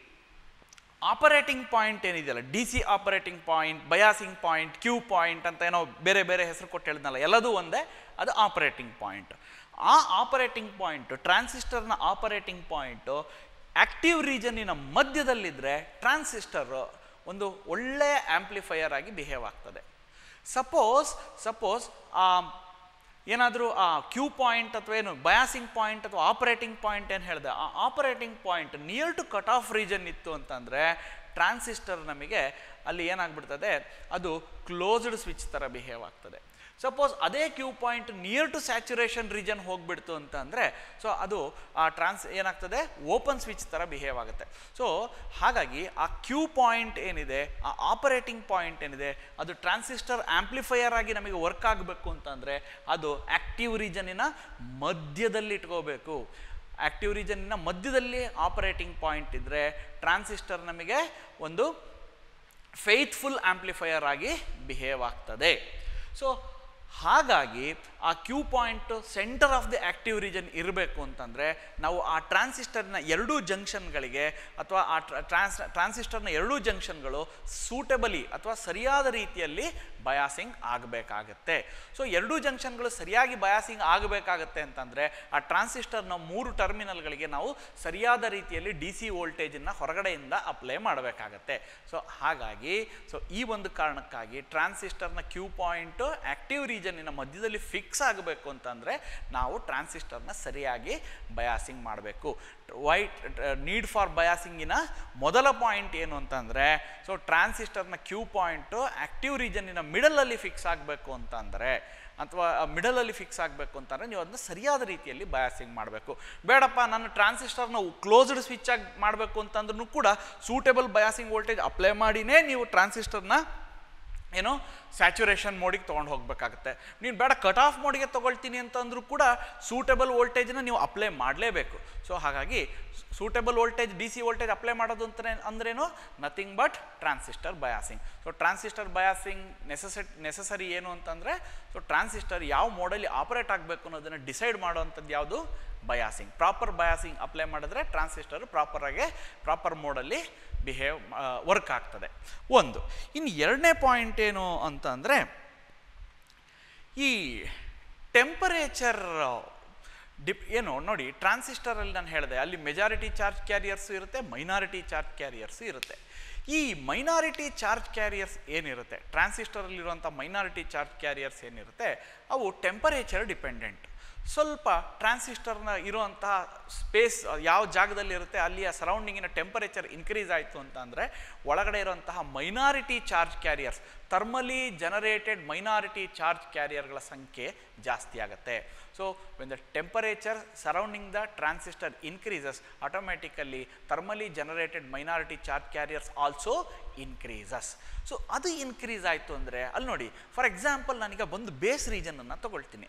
[SPEAKER 1] ಆಪರೇಟಿಂಗ್ ಪಾಯಿಂಟ್ ಏನಿದೆಯಲ್ಲ D C operating point biasing point Q point ಅಂತ ಏನೋ ಬೇರೆ ಬೇರೆ ಹೆಸರು ಕೊಟ್ಟು ಹೇಳಿದ್ನಲ್ಲ ಎಲ್ಲದೂ ಒಂದೇ ಅದು ಆಪರೇಟಿಂಗ್ ಪಾಯಿಂಟ್ ಆ ಆಪರೇಟಿಂಗ್ ಪಾಯಿಂಟು ಟ್ರಾನ್ಸಿಸ್ಟರ್ನ ಆಪರೇಟಿಂಗ್ ಪಾಯಿಂಟು ಆಕ್ಟಿವ್ ರೀಜನ್ನಿನ ಮಧ್ಯದಲ್ಲಿದ್ದರೆ ಟ್ರಾನ್ಸಿಸ್ಟರ್ ಒಂದು ಒಳ್ಳೆ ಆಂಪ್ಲಿಫೈಯರ್ ಆಗಿ ಬಿಹೇವ್ ಆಗ್ತದೆ ಸಪೋಸ್ ಸಪೋಸ್ ಏನಾದರೂ ಆ ಕ್ಯೂ ಪಾಯಿಂಟ್ ಅಥವಾ ಏನು ಬಯಾಸಿಂಗ್ ಪಾಯಿಂಟ್ ಅಥವಾ ಆಪರೇಟಿಂಗ್ ಪಾಯಿಂಟ್ ಏನು ಹೇಳಿದೆ ಆ operating point near to cut off region ಇತ್ತು ಅಂತಂದರೆ ಟ್ರಾನ್ಸಿಸ್ಟರ್ ನಮಗೆ ಅಲ್ಲಿ ಏನಾಗ್ಬಿಡ್ತದೆ ಅದು ಕ್ಲೋಸ್ಡ್ ಸ್ವಿಚ್ ಥರ ಬಿಹೇವ್ ಆಗ್ತದೆ ಸಪೋಸ್ ಅದೇ Q point near to saturation region ಹೋಗ್ಬಿಡ್ತು ಅಂತ ಅಂದರೆ ಸೊ ಅದು ಆ ಟ್ರಾನ್ಸ್ ಏನಾಗ್ತದೆ ಓಪನ್ ಸ್ವಿಚ್ ಥರ ಬಿಹೇವ್ ಆಗುತ್ತೆ ಸೊ ಹಾಗಾಗಿ ಆ ಕ್ಯೂ ಪಾಯಿಂಟ್ ಏನಿದೆ ಆ ಆಪರೇಟಿಂಗ್ ಪಾಯಿಂಟ್ ಏನಿದೆ ಅದು ಟ್ರಾನ್ಸಿಸ್ಟರ್ ಆಂಪ್ಲಿಫೈಯರ್ ಆಗಿ ನಮಗೆ ವರ್ಕ್ ಆಗಬೇಕು ಅಂತಂದರೆ ಅದು ಆಕ್ಟಿವ್ ರೀಜನ್ನಿನ ಮಧ್ಯದಲ್ಲಿ ಇಟ್ಕೋಬೇಕು ಆಕ್ಟಿವ್ ರೀಜನ್ನಿನ ಮಧ್ಯದಲ್ಲಿ ಆಪರೇಟಿಂಗ್ ಪಾಯಿಂಟ್ ಇದ್ದರೆ ಟ್ರಾನ್ಸಿಸ್ಟರ್ ನಮಗೆ ಒಂದು ಫೇತ್ಫುಲ್ ಆಂಪ್ಲಿಫೈಯರ್ ಆಗಿ ಬಿಹೇವ್ ಆಗ್ತದೆ ಸೊ ಹಾಗಾಗಿ ಆ Q point centre of the active region ಇರಬೇಕು ಅಂತಂದರೆ ನಾವು ಆ ಟ್ರಾನ್ಸಿಸ್ಟರ್ನ ಎರಡೂ ಜಂಕ್ಷನ್ಗಳಿಗೆ ಅಥವಾ ಆ ಟ್ರಾನ್ಸ್ ಟ್ರಾನ್ಸಿಸ್ಟರ್ನ ಎರಡೂ ಜಂಕ್ಷನ್ಗಳು ಸೂಟಬಲಿ ಅಥವಾ ಸರಿಯಾದ ರೀತಿಯಲ್ಲಿ ಬಯಾಸಿಂಗ್ ಆಗಬೇಕಾಗತ್ತೆ ಸೊ ಎರಡೂ ಜಂಕ್ಷನ್ಗಳು ಸರಿಯಾಗಿ ಬಯಾಸಿಂಗ್ ಆಗಬೇಕಾಗತ್ತೆ ಅಂತಂದರೆ ಆ ಟ್ರಾನ್ಸಿಸ್ಟರ್ನ ಮೂರು ಟರ್ಮಿನಲ್ಗಳಿಗೆ ನಾವು ಸರಿಯಾದ ರೀತಿಯಲ್ಲಿ ಡಿ ಸಿ ವೋಲ್ಟೇಜನ್ನು ಹೊರಗಡೆಯಿಂದ ಅಪ್ಲೈ ಮಾಡಬೇಕಾಗತ್ತೆ ಸೊ ಹಾಗಾಗಿ ಸೊ ಈ ಒಂದು ಕಾರಣಕ್ಕಾಗಿ ಟ್ರಾನ್ಸಿಸ್ಟರ್ನ ಕ್ಯೂ ಪಾಯಿಂಟು ಆಕ್ಟಿವ್ ರೀಜನ್ನಿನ ಮಧ್ಯದಲ್ಲಿ ಫಿಕ್ಸ್ ಆಗಬೇಕು ಅಂತಂದರೆ ನಾವು ಟ್ರಾನ್ಸಿಸ್ಟರ್ನ ಸರಿಯಾಗಿ ಬಯಾಸಿಂಗ್ ಮಾಡಬೇಕು ವೈಟ್ ನೀಡ್ ಫಾರ್ ಬಯಾಸಿಂಗಿನ ಮೊದಲ ಪಾಯಿಂಟ್ ಏನು ಅಂತಂದರೆ ಸೊ ಟ್ರಾನ್ಸಿಸ್ಟರ್ನ ಕ್ಯೂ ಪಾಯಿಂಟು ಆಕ್ಟಿವ್ ರೀಜನ್ನಿನ ಮಿಡಲಲ್ಲಿ ಫಿಕ್ಸ್ ಆಗಬೇಕು ಅಂತಂದರೆ ಅಥವಾ ಮಿಡಲಲ್ಲಿ ಫಿಕ್ಸ್ ಆಗಬೇಕು ಅಂತಂದರೆ ನೀವು ಅದನ್ನ ಸರಿಯಾದ ರೀತಿಯಲ್ಲಿ ಬಯಾಸಿಂಗ್ ಮಾಡಬೇಕು ಬೇಡಪ್ಪ ನಾನು ಟ್ರಾನ್ಸಿಸ್ಟರ್ನ ಕ್ಲೋಸ್ಡ್ ಸ್ವಿಚ್ ಆಗಿ ಮಾಡಬೇಕು ಅಂತಂದ್ರೂ ಕೂಡ ಸೂಟೇಬಲ್ ಬಯಾಸಿಂಗ್ ವೋಲ್ಟೇಜ್ ಅಪ್ಲೈ ಮಾಡಿನೇ ನೀವು ಟ್ರಾನ್ಸಿಸ್ಟರ್ನ ಏನು ಸ್ಯಾಚುರೇಷನ್ ಮೋಡಿಗೆ ತೊಗೊಂಡು ಹೋಗಬೇಕಾಗುತ್ತೆ ನೀನು ಬೇಡ ಕಟ್ ಆಫ್ ಮೋಡಿಗೆ ತೊಗೊಳ್ತೀನಿ ಅಂತಂದ್ರೂ ಕೂಡ ಸೂಟೇಬಲ್ ವೋಲ್ಟೇಜ್ನ ನೀವು ಅಪ್ಲೈ ಮಾಡಲೇಬೇಕು ಸೊ ಹಾಗಾಗಿ suitable voltage D C voltage apply ಮಾಡೋದು ಅಂತ ಅಂದ್ರೇನು nothing but transistor biasing so transistor biasing ನೆಸೆಸೆಟ್ ನೆಸಸರಿ ಏನು ಅಂತಂದರೆ ಸೊ ಟ್ರಾನ್ಸಿಸ್ಟರ್ ಯಾವ ಮೋಡಲ್ಲಿ ಆಪರೇಟ್ ಆಗಬೇಕು ಅನ್ನೋದನ್ನು ಡಿಸೈಡ್ ಮಾಡೋವಂಥದ್ದು ಯಾವುದು ಬಯಾಸಿಂಗ್ ಪ್ರಾಪರ್ ಬಯಾಸಿಂಗ್ ಅಪ್ಲೈ ಮಾಡಿದ್ರೆ ಟ್ರಾನ್ಸಿಸ್ಟರ್ ಪ್ರಾಪರಾಗಿ ಪ್ರಾಪರ್ ಮೋಡಲ್ಲಿ ಬಿಹೇವ್ ವರ್ಕ್ ಆಗ್ತದೆ ಒಂದು ಇನ್ನು ಎರಡನೇ ಪಾಯಿಂಟ್ ಏನು ಅಂತ ಅಂದರೆ ಈ ಟೆಂಪರೇಚರ್ ಡಿಪ್ ಏನು ನೋಡಿ ಟ್ರಾನ್ಸಿಸ್ಟರಲ್ಲಿ ನಾನು ಹೇಳಿದೆ ಅಲ್ಲಿ ಮೆಜಾರಿಟಿ ಚಾರ್ಜ್ ಕ್ಯಾರಿಯರ್ಸು ಇರುತ್ತೆ ಮೈನಾರಿಟಿ ಚಾರ್ಜ್ ಕ್ಯಾರಿಯರ್ಸು ಇರುತ್ತೆ ಈ ಮೈನಾರಿಟಿ ಚಾರ್ಜ್ ಕ್ಯಾರಿಯರ್ಸ್ ಏನಿರುತ್ತೆ ಟ್ರಾನ್ಸಿಸ್ಟರಲ್ಲಿರುವಂಥ ಮೈನಾರಿಟಿ ಚಾರ್ಜ್ ಕ್ಯಾರಿಯರ್ಸ್ ಏನಿರುತ್ತೆ ಅವು ಟೆಂಪರೇಚರ್ ಡಿಪೆಂಡೆಂಟ್ ಸ್ವಲ್ಪ ಟ್ರಾನ್ಸಿಸ್ಟರ್ನ ಇರುವಂತಹ ಸ್ಪೇಸ್ ಯಾವ ಜಾಗದಲ್ಲಿ ಇರುತ್ತೆ ಅಲ್ಲಿಯ ಸರೌಂಡಿಂಗಿನ ಟೆಂಪರೇಚರ್ ಇನ್ಕ್ರೀಸ್ ಆಯಿತು ಅಂತ ಅಂದರೆ ಒಳಗಡೆ ಇರುವಂತಹ minority charge carriers thermally generated minority charge ಕ್ಯಾರಿಯರ್ಗಳ ಸಂಖ್ಯೆ ಜಾಸ್ತಿ ಆಗುತ್ತೆ so when the temperature surrounding the transistor increases automatically thermally generated minority charge carriers also increases so ಅದು ಇನ್ಕ್ರೀಸ್ ಆಯಿತು ಅಂದರೆ ಅಲ್ಲಿ ನೋಡಿ ಫಾರ್ ಎಕ್ಸಾಂಪಲ್ ನಾನೀಗ ಬಂದು ಬೇಸ್ ರೀಜನನ್ನು ತಗೊಳ್ತೀನಿ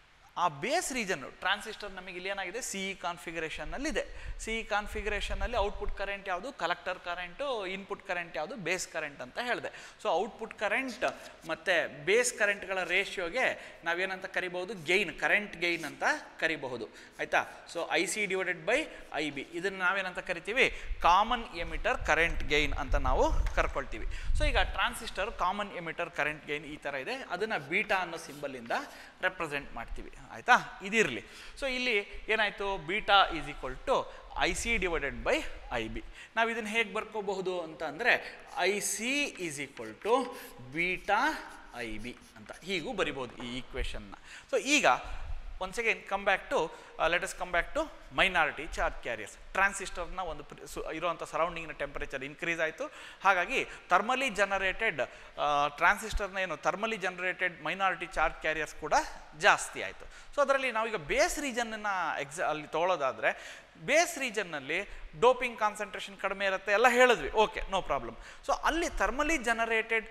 [SPEAKER 1] ಆ ಬೇಸ್ ರೀಜನ್ ಟ್ರಾನ್ಸಿಸ್ಟರ್ ನಮಗೆ ಇಲ್ಲಿ ಏನಾಗಿದೆ ಸಿ ಇ ಕಾನ್ಫಿಗರೇಷನ್ನಲ್ಲಿದೆ ಸಿ ಇ ಕಾನ್ಫಿಗರೇಷನಲ್ಲಿ ಔಟ್ಪುಟ್ ಕರೆಂಟ್ ಯಾವುದು ಕಲೆಕ್ಟರ್ ಕರೆಂಟು ಇನ್ಪುಟ್ ಕರೆಂಟ್ ಯಾವುದು ಬೇಸ್ ಕರೆಂಟ್ ಅಂತ ಹೇಳಿದೆ ಸೊ ಔಟ್ಪುಟ್ ಕರೆಂಟ್ ಮತ್ತು ಬೇಸ್ ಕರೆಂಟ್ಗಳ ರೇಷಿಯೋಗೆ ನಾವೇನಂತ ಕರಿಬಹುದು ಗೈನ್ ಕರೆಂಟ್ ಗೈನ್ ಅಂತ ಕರಿಬಹುದು ಆಯಿತಾ so I C divided by I B ಇದನ್ನು ನಾವೇನಂತ ಕರಿತೀವಿ ಕಾಮನ್ ಎಮಿಟರ್ ಕರೆಂಟ್ ಗೈನ್ ಅಂತ ನಾವು ಕರ್ಕೊಳ್ತೀವಿ ಸೊ ಈಗ transistor common emitter current gain ಈ ಥರ ಇದೆ ಅದನ್ನು ಬೀಟಾ ಅನ್ನೋ ಸಿಂಬಲಿಂದ ರೆಪ್ರೆಸೆಂಟ್ ಮಾಡ್ತೀವಿ ಆಯಿತಾ ಇದಿರಲಿ ಸೊ ಇಲ್ಲಿ ಏನಾಯಿತು beta is equal to I C divided by I B ನಾವು ಇದನ್ನು ಹೇಗೆ ಬರ್ಕೋಬಹುದು ಅಂತ ಅಂದರೆ I C is equal to beta I B ಅಂತ ಹೀಗೂ ಬರಿಬೋದು ಈ ಈಕ್ವೇಷನ್ನ ಸೊ ಈಗ once again come back to let us come back to minority charge carriers ಟ್ರಾನ್ಸಿಸ್ಟರ್ನ ಒಂದು ಪ್ರ- ಸು- ಇರುವಂಥ ಸರೌಂಡಿಂಗ್ನ ಟೆಂಪರೇಚರ್ ಇನ್ಕ್ರೀಸ್ ಆಯಿತು ಹಾಗಾಗಿ ಥರ್ಮಲಿ ಜನರೇಟೆಡ್ ಟ್ರಾನ್ಸಿಸ್ಟರ್ನ ಏನು thermally generated minority charge carriers ಕೂಡ ಜಾಸ್ತಿ ಆಯಿತು ಸೊ ಅದರಲ್ಲಿ ನಾವೀಗ ಬೇಸ್ ರೀಜನ್ನ ಎಕ್ಸಾ ಅಲ್ಲಿ ತೊಗೊಳೋದಾದರೆ ಬೇಸ್ ರೀಜನ್ನಲ್ಲಿ ಡೋಪಿಂಗ್ ಕಾನ್ಸಂಟ್ರೇಷನ್ ಕಡಿಮೆ ಇರುತ್ತೆ ಎಲ್ಲ ಹೇಳಿದ್ವಿ ಓಕೆ ನೋ ಪ್ರಾಬ್ಲಮ್ ಸೊ ಅಲ್ಲಿ thermally generated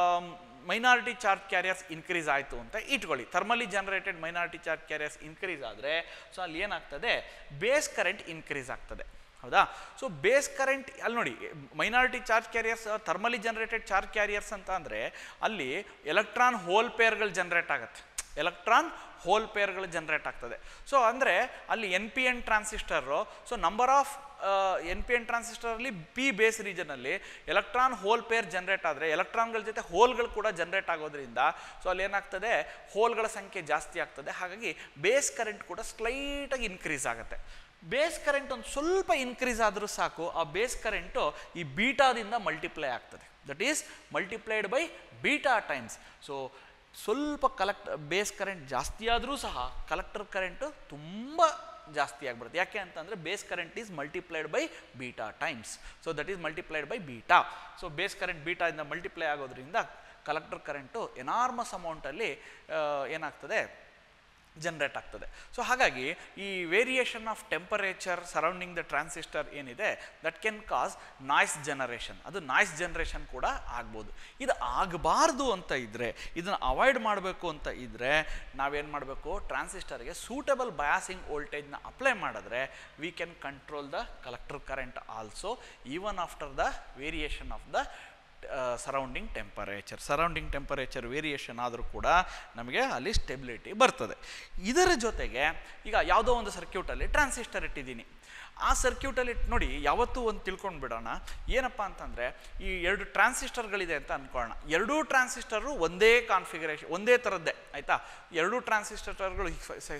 [SPEAKER 1] minority charge carriers increase ಆಯಿತು ಅಂತ ಇಟ್ಕೊಳ್ಳಿ thermally generated minority charge carriers increase ಆದರೆ ಸೊ ಅಲ್ಲಿ ಏನಾಗ್ತದೆ ಬೇಸ್ ಕರೆಂಟ್ ಇನ್ಕ್ರೀಸ್ ಆಗ್ತದೆ ಹೌದಾ ಸೊ ಬೇಸ್ ಕರೆಂಟ್ ಅಲ್ಲಿ ನೋಡಿ minority charge carriers thermally generated charge carriers ಅಂತ ಅಂದರೆ ಅಲ್ಲಿ ಎಲೆಕ್ಟ್ರಾನ್ ಹೋಲ್ ಪೇರ್ಗಳು ಜನರೇಟ್ ಆಗುತ್ತೆ ಎಲೆಕ್ಟ್ರಾನ್ ಹೋಲ್ ಪೇರ್ಗಳು ಜನರೇಟ್ ಆಗ್ತದೆ ಸೊ ಅಂದರೆ ಅಲ್ಲಿ N P N transistor so number of N P N ಟ್ರಾನ್ಸಿಸ್ಟರಲ್ಲಿ ಪಿ ಬೇಸ್ ರೀಜನಲ್ಲಿ ಎಲೆಕ್ಟ್ರಾನ್ ಹೋಲ್ ಪೇರ್ ಜನರೇಟ್ ಆದರೆ ಎಲೆಕ್ಟ್ರಾನ್ಗಳ ಜೊತೆ ಹೋಲ್ಗಳು ಕೂಡ ಜನರೇಟ್ ಆಗೋದ್ರಿಂದ ಸೊ ಅಲ್ಲಿ ಏನಾಗ್ತದೆ ಹೋಲ್ಗಳ ಸಂಖ್ಯೆ ಜಾಸ್ತಿ ಆಗ್ತದೆ ಹಾಗಾಗಿ ಬೇಸ್ ಕರೆಂಟ್ ಕೂಡ ಸ್ಲೈಟಾಗಿ ಇನ್ಕ್ರೀಸ್ ಆಗುತ್ತೆ ಬೇಸ್ ಕರೆಂಟ್ ಒಂದು ಸ್ವಲ್ಪ ಇನ್ಕ್ರೀಸ್ ಆದರೂ ಸಾಕು ಆ ಬೇಸ್ ಕರೆಂಟು ಈ ಬೀಟಾದಿಂದ ಮಲ್ಟಿಪ್ಲೈ ಆಗ್ತದೆ that is multiplied by beta times so ಸ್ವಲ್ಪ ಕಲೆಕ್ಟ್ ಬೇಸ್ ಕರೆಂಟ್ ಜಾಸ್ತಿ ಆದರೂ ಸಹ ಕಲೆಕ್ಟರ್ ಕರೆಂಟು ತುಂಬ ಜಾಸ್ತಿ ಆಗಿಬಿಡುತ್ತೆ ಯಾಕೆ ಅಂತಂದರೆ base current is multiplied by beta times so that is multiplied by beta so base current ಬೀಟಾದಿಂದ ಮಲ್ಟಿಪ್ಲೈ ಆಗೋದ್ರಿಂದ ಕಲೆಕ್ಟರ್ ಕರೆಂಟು ಎನಾರ್ಮಸ್ ಅಮೌಂಟಲ್ಲಿ ಏನಾಗ್ತದೆ ಜನ್ರೇಟ್ ಆಗ್ತದೆ ಸೊ ಹಾಗಾಗಿ ಈ variation of temperature surrounding the transistor ಏನಿದೆ that can cause noise generation ಅದು noise generation ಕೂಡ ಆಗ್ಬೋದು ಇದು ಆಗಬಾರ್ದು ಅಂತ ಇದ್ದರೆ ಇದನ್ನು ಅವಾಯ್ಡ್ ಮಾಡಬೇಕು ಅಂತ ಇದ್ದರೆ ನಾವೇನು ಮಾಡಬೇಕು ಟ್ರಾನ್ಸಿಸ್ಟರ್ಗೆ ಸೂಟಬಲ್ ಬಯಾಸಿಂಗ್ ವೋಲ್ಟೇಜ್ನ ಅಪ್ಲೈ ಮಾಡಿದ್ರೆ we can control the collector current also even after the variation of the surrounding temperature surrounding temperature variation ಆದರೂ ಕೂಡ ನಮಗೆ ಅಲ್ಲಿ ಸ್ಟೆಬಿಲಿಟಿ ಬರ್ತದೆ ಇದರ ಜೊತೆಗೆ ಈಗ ಯಾವುದೋ ಒಂದು ಸರ್ಕ್ಯೂಟಲ್ಲಿ ಟ್ರಾನ್ಸಿಸ್ಟರ್ ಇಟ್ಟಿದ್ದೀನಿ ಆ ಸರ್ಕ್ಯೂಟಲ್ಲಿ ನೋಡಿ ಯಾವತ್ತೂ ಒಂದು ತಿಳ್ಕೊಂಡು ಬಿಡೋಣ ಏನಪ್ಪ ಅಂತಂದರೆ ಈ ಎರಡು ಟ್ರಾನ್ಸಿಸ್ಟರ್ಗಳಿದೆ ಅಂತ ಅಂದ್ಕೊಳ್ಳೋಣ ಎರಡೂ ಟ್ರಾನ್ಸಿಸ್ಟರು ಒಂದೇ ಕಾನ್ಫಿಗರೇಷನ್ ಒಂದೇ ಥರದ್ದೇ ಆಯಿತಾ ಎರಡೂ ಟ್ರಾನ್ಸಿಸ್ಟರ್ಗಳು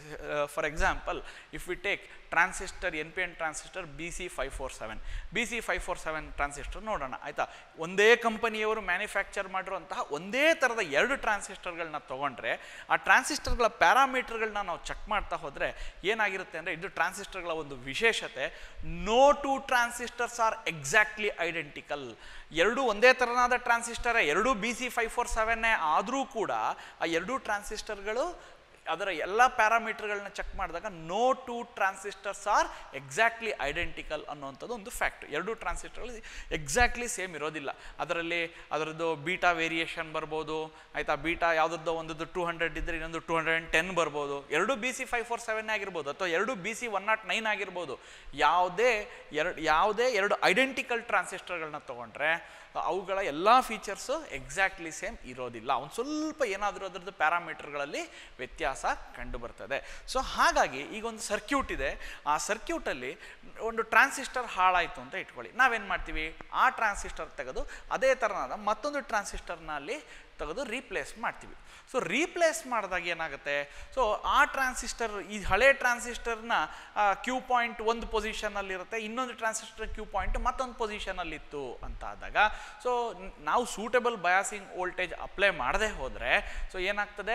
[SPEAKER 1] for example if we take transistor N P N transistor B C five four seven B C five four seven transistor ನೋಡೋಣ ಆಯಿತಾ ಒಂದೇ ಕಂಪನಿಯವರು ಮ್ಯಾನುಫ್ಯಾಕ್ಚರ್ ಮಾಡಿರುವಂತಹ ಒಂದೇ ಥರದ ಎರಡು ಟ್ರಾನ್ಸಿಸ್ಟರ್ಗಳನ್ನ ತೊಗೊಂಡ್ರೆ ಆ ಟ್ರಾನ್ಸಿಸ್ಟರ್ಗಳ ಪ್ಯಾರಾಮೀಟರ್ಗಳನ್ನ ನಾವು ಚೆಕ್ ಮಾಡ್ತಾ ಹೋದರೆ ಏನಾಗಿರುತ್ತೆ ಅಂದರೆ ಇದು ಟ್ರಾನ್ಸಿಸ್ಟರ್ಗಳ ಒಂದು ವಿಶೇಷತೆ no two transistors are exactly identical ಎರಡೂ ಒಂದೇ ಥರನಾದ ಟ್ರಾನ್ಸಿಸ್ಟರೇ ಎರಡೂ ಬಿ ಸಿ ಫೈವ್ ಫೋರ್ ಸೆವೆನ್ನೇ ಆದರೂ ಕೂಡ ಆ ಎರಡೂ ಟ್ರಾನ್ಸಿಸ್ಟರ್ಗಳು ಅದರ ಎಲ್ಲ ಪ್ಯಾರಾಮೀಟರ್ಗಳನ್ನ ಚೆಕ್ ಮಾಡಿದಾಗ no two transistors are exactly identical ಅನ್ನುವಂಥದ್ದು ಒಂದು ಫ್ಯಾಕ್ಟ್ ಎರಡು ಟ್ರಾನ್ಸಿಸ್ಟರ್ಗಳು ಎಕ್ಸಾಕ್ಟ್ಲಿ ಸೇಮ್ ಇರೋದಿಲ್ಲ ಅದರಲ್ಲಿ ಅದರದ್ದು ಬೀಟಾ ವೇರಿಯೇಷನ್ ಬರ್ಬೋದು ಆಯಿತಾ ಬೀಟಾ ಯಾವುದದ್ದು ಒಂದದ್ದು ಟೂ ಹಂಡ್ರೆಡ್ ಇದ್ದರೆ ಇನ್ನೊಂದು ಟೂ ಹಂಡ್ರೆಡ್ ಆ್ಯಂಡ್ ಟೆನ್ ಬರ್ಬೋದು ಎರಡು B C five four seven ಆಗಿರ್ಬೋದು ಅಥವಾ ಎರಡು B C one nought nine ಆಗಿರ್ಬೋದು ಯಾವುದೇ ಎರಡು ಯಾವುದೇ ಎರಡು ಐಡೆಂಟಿಕಲ್ ಟ್ರಾನ್ಸಿಸ್ಟರ್ಗಳನ್ನ ತೊಗೊಂಡ್ರೆ ಅವುಗಳ ಎಲ್ಲ ಫೀಚರ್ಸು ಎಕ್ಸಾಕ್ಟ್ಲಿ ಸೇಮ್ ಇರೋದಿಲ್ಲ ಒಂದು ಸ್ವಲ್ಪ ಏನಾದರೂ ಅದರದ್ದು ಪ್ಯಾರಾಮೀಟರ್ಗಳಲ್ಲಿ ವ್ಯತ್ಯಾಸ ಕಂಡು ಬರ್ತದೆ ಸೊ ಹಾಗಾಗಿ ಈಗ ಒಂದು ಸರ್ಕ್ಯೂಟ್ ಇದೆ ಆ ಸರ್ಕ್ಯೂಟಲ್ಲಿ ಒಂದು ಟ್ರಾನ್ಸಿಸ್ಟರ್ ಹಾಳಾಯಿತು ಅಂತ ಇಟ್ಕೊಳ್ಳಿ ನಾವೇನು ಮಾಡ್ತೀವಿ ಆ ಟ್ರಾನ್ಸಿಸ್ಟರ್ ತೆಗೆದು ಅದೇ ಥರನಾದ ಮತ್ತೊಂದು ಟ್ರಾನ್ಸಿಸ್ಟರ್ನಲ್ಲಿ ತೆಗೆದು ರೀಪ್ಲೇಸ್ ಮಾಡ್ತೀವಿ ಸೊ ರೀಪ್ಲೇಸ್ ಮಾಡಿದಾಗ ಏನಾಗುತ್ತೆ ಸೊ ಆ ಟ್ರಾನ್ಸಿಸ್ಟರ್ ಈ ಹಳೆ ಟ್ರಾನ್ಸಿಸ್ಟರ್ನ ಕ್ಯೂ ಪಾಯಿಂಟ್ ಒಂದು ಪೊಸಿಷನಲ್ಲಿರುತ್ತೆ ಇನ್ನೊಂದು ಟ್ರಾನ್ಸಿಸ್ಟರ್ ಕ್ಯೂ ಪಾಯಿಂಟ್ ಮತ್ತೊಂದು ಪೊಸಿಷನಲ್ಲಿತ್ತು ಅಂತ ಆದಾಗ ಸೊ ನಾವು ಸೂಟಬಲ್ ಬಯಾಸಿಂಗ್ ವೋಲ್ಟೇಜ್ ಅಪ್ಲೈ ಮಾಡದೆ ಹೋದರೆ ಸೊ ಏನಾಗ್ತದೆ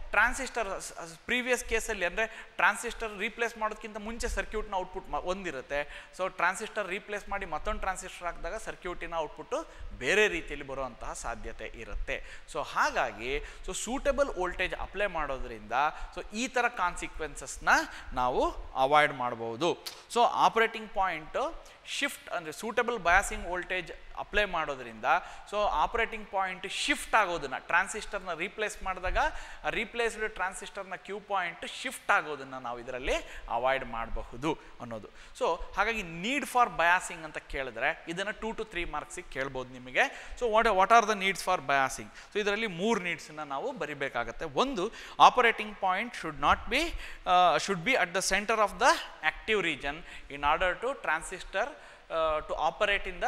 [SPEAKER 1] ಟ್ರಾನ್ಸಿಸ್ಟರ್ ಪ್ರೀವಿಯಸ್ ಕೇಸಲ್ಲಿ ಅಂದರೆ ಟ್ರಾನ್ಸಿಸ್ಟರ್ ರೀಪ್ಲೇಸ್ ಮಾಡೋದಕ್ಕಿಂತ ಮುಂಚೆ ಸರ್ಕ್ಯೂಟ್ನ ಔಟ್ಪುಟ್ ಒಂದಿರುತ್ತೆ ಸೊ ಟ್ರಾನ್ಸಿಸ್ಟರ್ ರೀಪ್ಲೇಸ್ ಮಾಡಿ ಮತ್ತೊಂದು ಟ್ರಾನ್ಸಿಸ್ಟರ್ ಹಾಕಿದಾಗ ಸರ್ಕ್ಯೂಟಿನ ಔಟ್ಪುಟ್ಟು ಬೇರೆ ರೀತಿಯಲ್ಲಿ ಬರುವಂತಹ ಸಾಧ್ಯತೆ ಇರುತ್ತೆ ಸೊ ಹಾಗಾಗಿ ಸೊ ಸೂಟಬಲ್ ವೋಲ್ಟೇಜ್ ಅಪ್ಲೈ ಮಾಡೋದ್ರಿಂದ ಸೊ ಈ ಥರ ಕಾನ್ಸಿಕ್ವೆನ್ಸಸ್ನ ನಾವು ಅವಾಯ್ಡ್ ಮಾಡ್ಬೋದು ಸೊ ಆಪ್ರೇಟಿಂಗ್ ಪಾಯಿಂಟು ಶಿಫ್ಟ್ ಅಂದರೆ ಸೂಟಬಲ್ ಬಯಾಸಿಂಗ್ ವೋಲ್ಟೇಜ್ ಅಪ್ಲೈ ಮಾಡೋದ್ರಿಂದ ಸೊ ಆಪ್ರೇಟಿಂಗ್ ಪಾಯಿಂಟ್ ಶಿಫ್ಟ್ ಆಗೋದನ್ನು ಟ್ರಾನ್ಸಿಸ್ಟರ್ನ ರೀಪ್ಲೇಸ್ ಮಾಡಿದಾಗ ರೀಪ್ಲೇಸ್ಡ್ ಟ್ರಾನ್ಸಿಸ್ಟರ್ನ ಕ್ಯೂ ಪಾಯಿಂಟ್ ಶಿಫ್ಟ್ ಆಗೋದನ್ನು ನಾವು ಇದರಲ್ಲಿ ಅವಾಯ್ಡ್ ಮಾಡಬಹುದು ಅನ್ನೋದು ಸೊ ಹಾಗಾಗಿ ನೀಡ್ ಫಾರ್ ಬಯಾಸಿಂಗ್ ಅಂತ ಕೇಳಿದ್ರೆ ಇದನ್ನು ಟೂ ಟು ತ್ರೀ ಮಾರ್ಕ್ಸಿಗೆ ಕೇಳ್ಬೋದು ನಿಮಗೆ so what what are the needs for biasing so ಇದರಲ್ಲಿ ಮೂರು ನೀಡ್ಸನ್ನು ನಾವು ಬರಿಬೇಕಾಗತ್ತೆ ಒಂದು operating point should not be should be at the centre of the active region in order to transistor to operate in the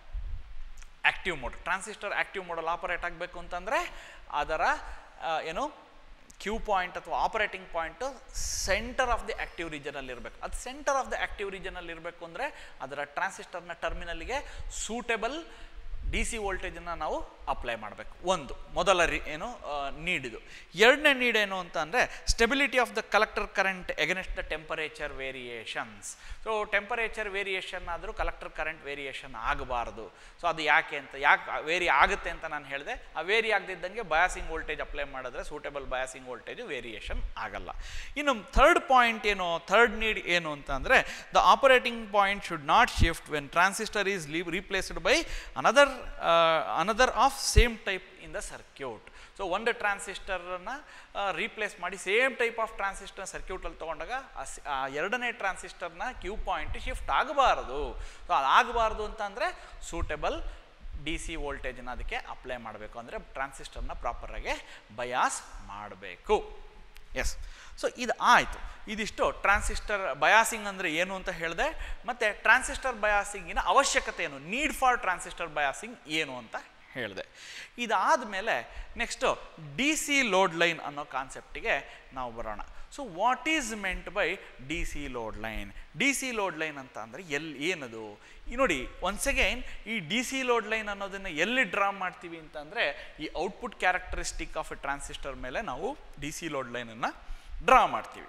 [SPEAKER 1] active mode transistor active ಮೋಡಲ್ಲಿ operate ಆಗಬೇಕು ಅಂತಂದರೆ ಅದರ ಆ, ಏನು ಕ್ಯೂ ಪಾಯಿಂಟ್ ಅಥವಾ operating point centre of the active ರೀಜನಲ್ಲಿ ಇರಬೇಕು ಅದು ಸೆಂಟರ್ ಆಫ್ ದ ಆಕ್ಟಿವ್ ರೀಜನಲ್ಲಿ ಇರಬೇಕು ಅಂದರೆ ಅದರ ಟ್ರಾನ್ಸಿಸ್ಟರ್ನ ಟರ್ಮಿನಲ್ಗೆ ಸೂಟೇಬಲ್ ಡಿ ಸಿ ವೋಲ್ಟೇಜನ್ನು ನಾವು ಅಪ್ಲೈ ಮಾಡಬೇಕು ಒಂದು ಮೊದಲ ರಿ ಏನು ನೀಡ್ ಇದು ಎರಡನೇ ನೀಡ್ ಏನು ಅಂತ ಅಂದರೆ stability of the collector current against the temperature variations so temperature variation ಆದರೂ ಕಲೆಕ್ಟರ್ ಕರೆಂಟ್ ವೇರಿಯೇಷನ್ ಆಗಬಾರ್ದು ಸೊ ಅದು ಯಾಕೆ ಅಂತ ಯಾಕೆ ವೇರಿ ಆಗುತ್ತೆ ಅಂತ ನಾನು ಹೇಳಿದೆ ಆ ವೇರಿ ಆಗದಿದ್ದಂಗೆ ಬಯಾಸಿಂಗ್ ವೋಲ್ಟೇಜ್ ಅಪ್ಲೈ ಮಾಡಿದ್ರೆ ಸೂಟೇಬಲ್ ಬಯಾಸಿಂಗ್ ವೋಲ್ಟೇಜ್ ವೇರಿಯೇಷನ್ ಆಗಲ್ಲ ಇನ್ನು ಥರ್ಡ್ ಪಾಯಿಂಟ್ ಏನು ಥರ್ಡ್ ನೀಡ್ ಏನು ಅಂತ ಅಂದರೆ the operating point should not shift when transistor is leave replaced by another another of same type in the circuit so ಒಂದು ಟ್ರಾನ್ಸಿಸ್ಟರನ್ನು replace ಮಾಡಿ ಸೇಮ್ ಟೈಪ್ ಆಫ್ ಟ್ರಾನ್ಸಿಸ್ಟರ್ ಸರ್ಕ್ಯೂಟಲ್ಲಿ ತೊಗೊಂಡಾಗ ಆ ಸ್- ಆ ಎರಡನೇ ಟ್ರಾನ್ಸಿಸ್ಟರ್ನ ಕ್ಯೂ ಪಾಯಿಂಟ್ ಶಿಫ್ಟ್ ಆಗಬಾರದು ಸೊ ಅದು ಆಗಬಾರ್ದು ಅಂತಂದರೆ ಸೂಟೇಬಲ್ ಡಿ ಸಿ ವೋಲ್ಟೇಜನ್ನ ಅದಕ್ಕೆ ಅಪ್ಲೈ ಮಾಡಬೇಕು ಅಂದರೆ ಟ್ರಾನ್ಸಿಸ್ಟರ್ನ ಪ್ರಾಪರಾಗಿ ಬಯಾಸ್ ಮಾಡಬೇಕು ಎಸ್ ಸೊ ಇದು ಆಯಿತು ಇದಿಷ್ಟು ಟ್ರಾನ್ಸಿಸ್ಟರ್ ಬಯಾಸಿಂಗ್ ಅಂದರೆ ಏನು ಅಂತ ಹೇಳಿದೆ ಮತ್ತು ಟ್ರಾನ್ಸಿಸ್ಟರ್ ಬಯಾಸಿಂಗಿನ ಅವಶ್ಯಕತೆ ಏನು ನೀಡ್ ಫಾರ್ ಟ್ರಾನ್ಸಿಸ್ಟರ್ ಬಯಾಸಿಂಗ್ ಏನು ಅಂತ ಹೇಳಿದೆ ಇದಾದ ಮೇಲೆ next D C load line ಅನ್ನೋ ಕಾನ್ಸೆಪ್ಟಿಗೆ ನಾವು ಬರೋಣ so what is meant by D C load line D C load line ಅಂತ ಅಂದರೆ ಎಲ್ಲಿ ಏನದು ಈ ನೋಡಿ ಒನ್ಸ್ ಅಗೈನ್ ಈ ಡಿ ಸಿ ಲೋಡ್ ಲೈನ್ ಅನ್ನೋದನ್ನು ಎಲ್ಲಿ ಡ್ರಾ ಮಾಡ್ತೀವಿ ಅಂತಂದರೆ ಈ output characteristic of a transistor ಮೇಲೆ ನಾವು ಡಿ ಸಿ ಲೋಡ್ ಲೈನನ್ನು ಡ್ರಾ ಮಾಡ್ತೀವಿ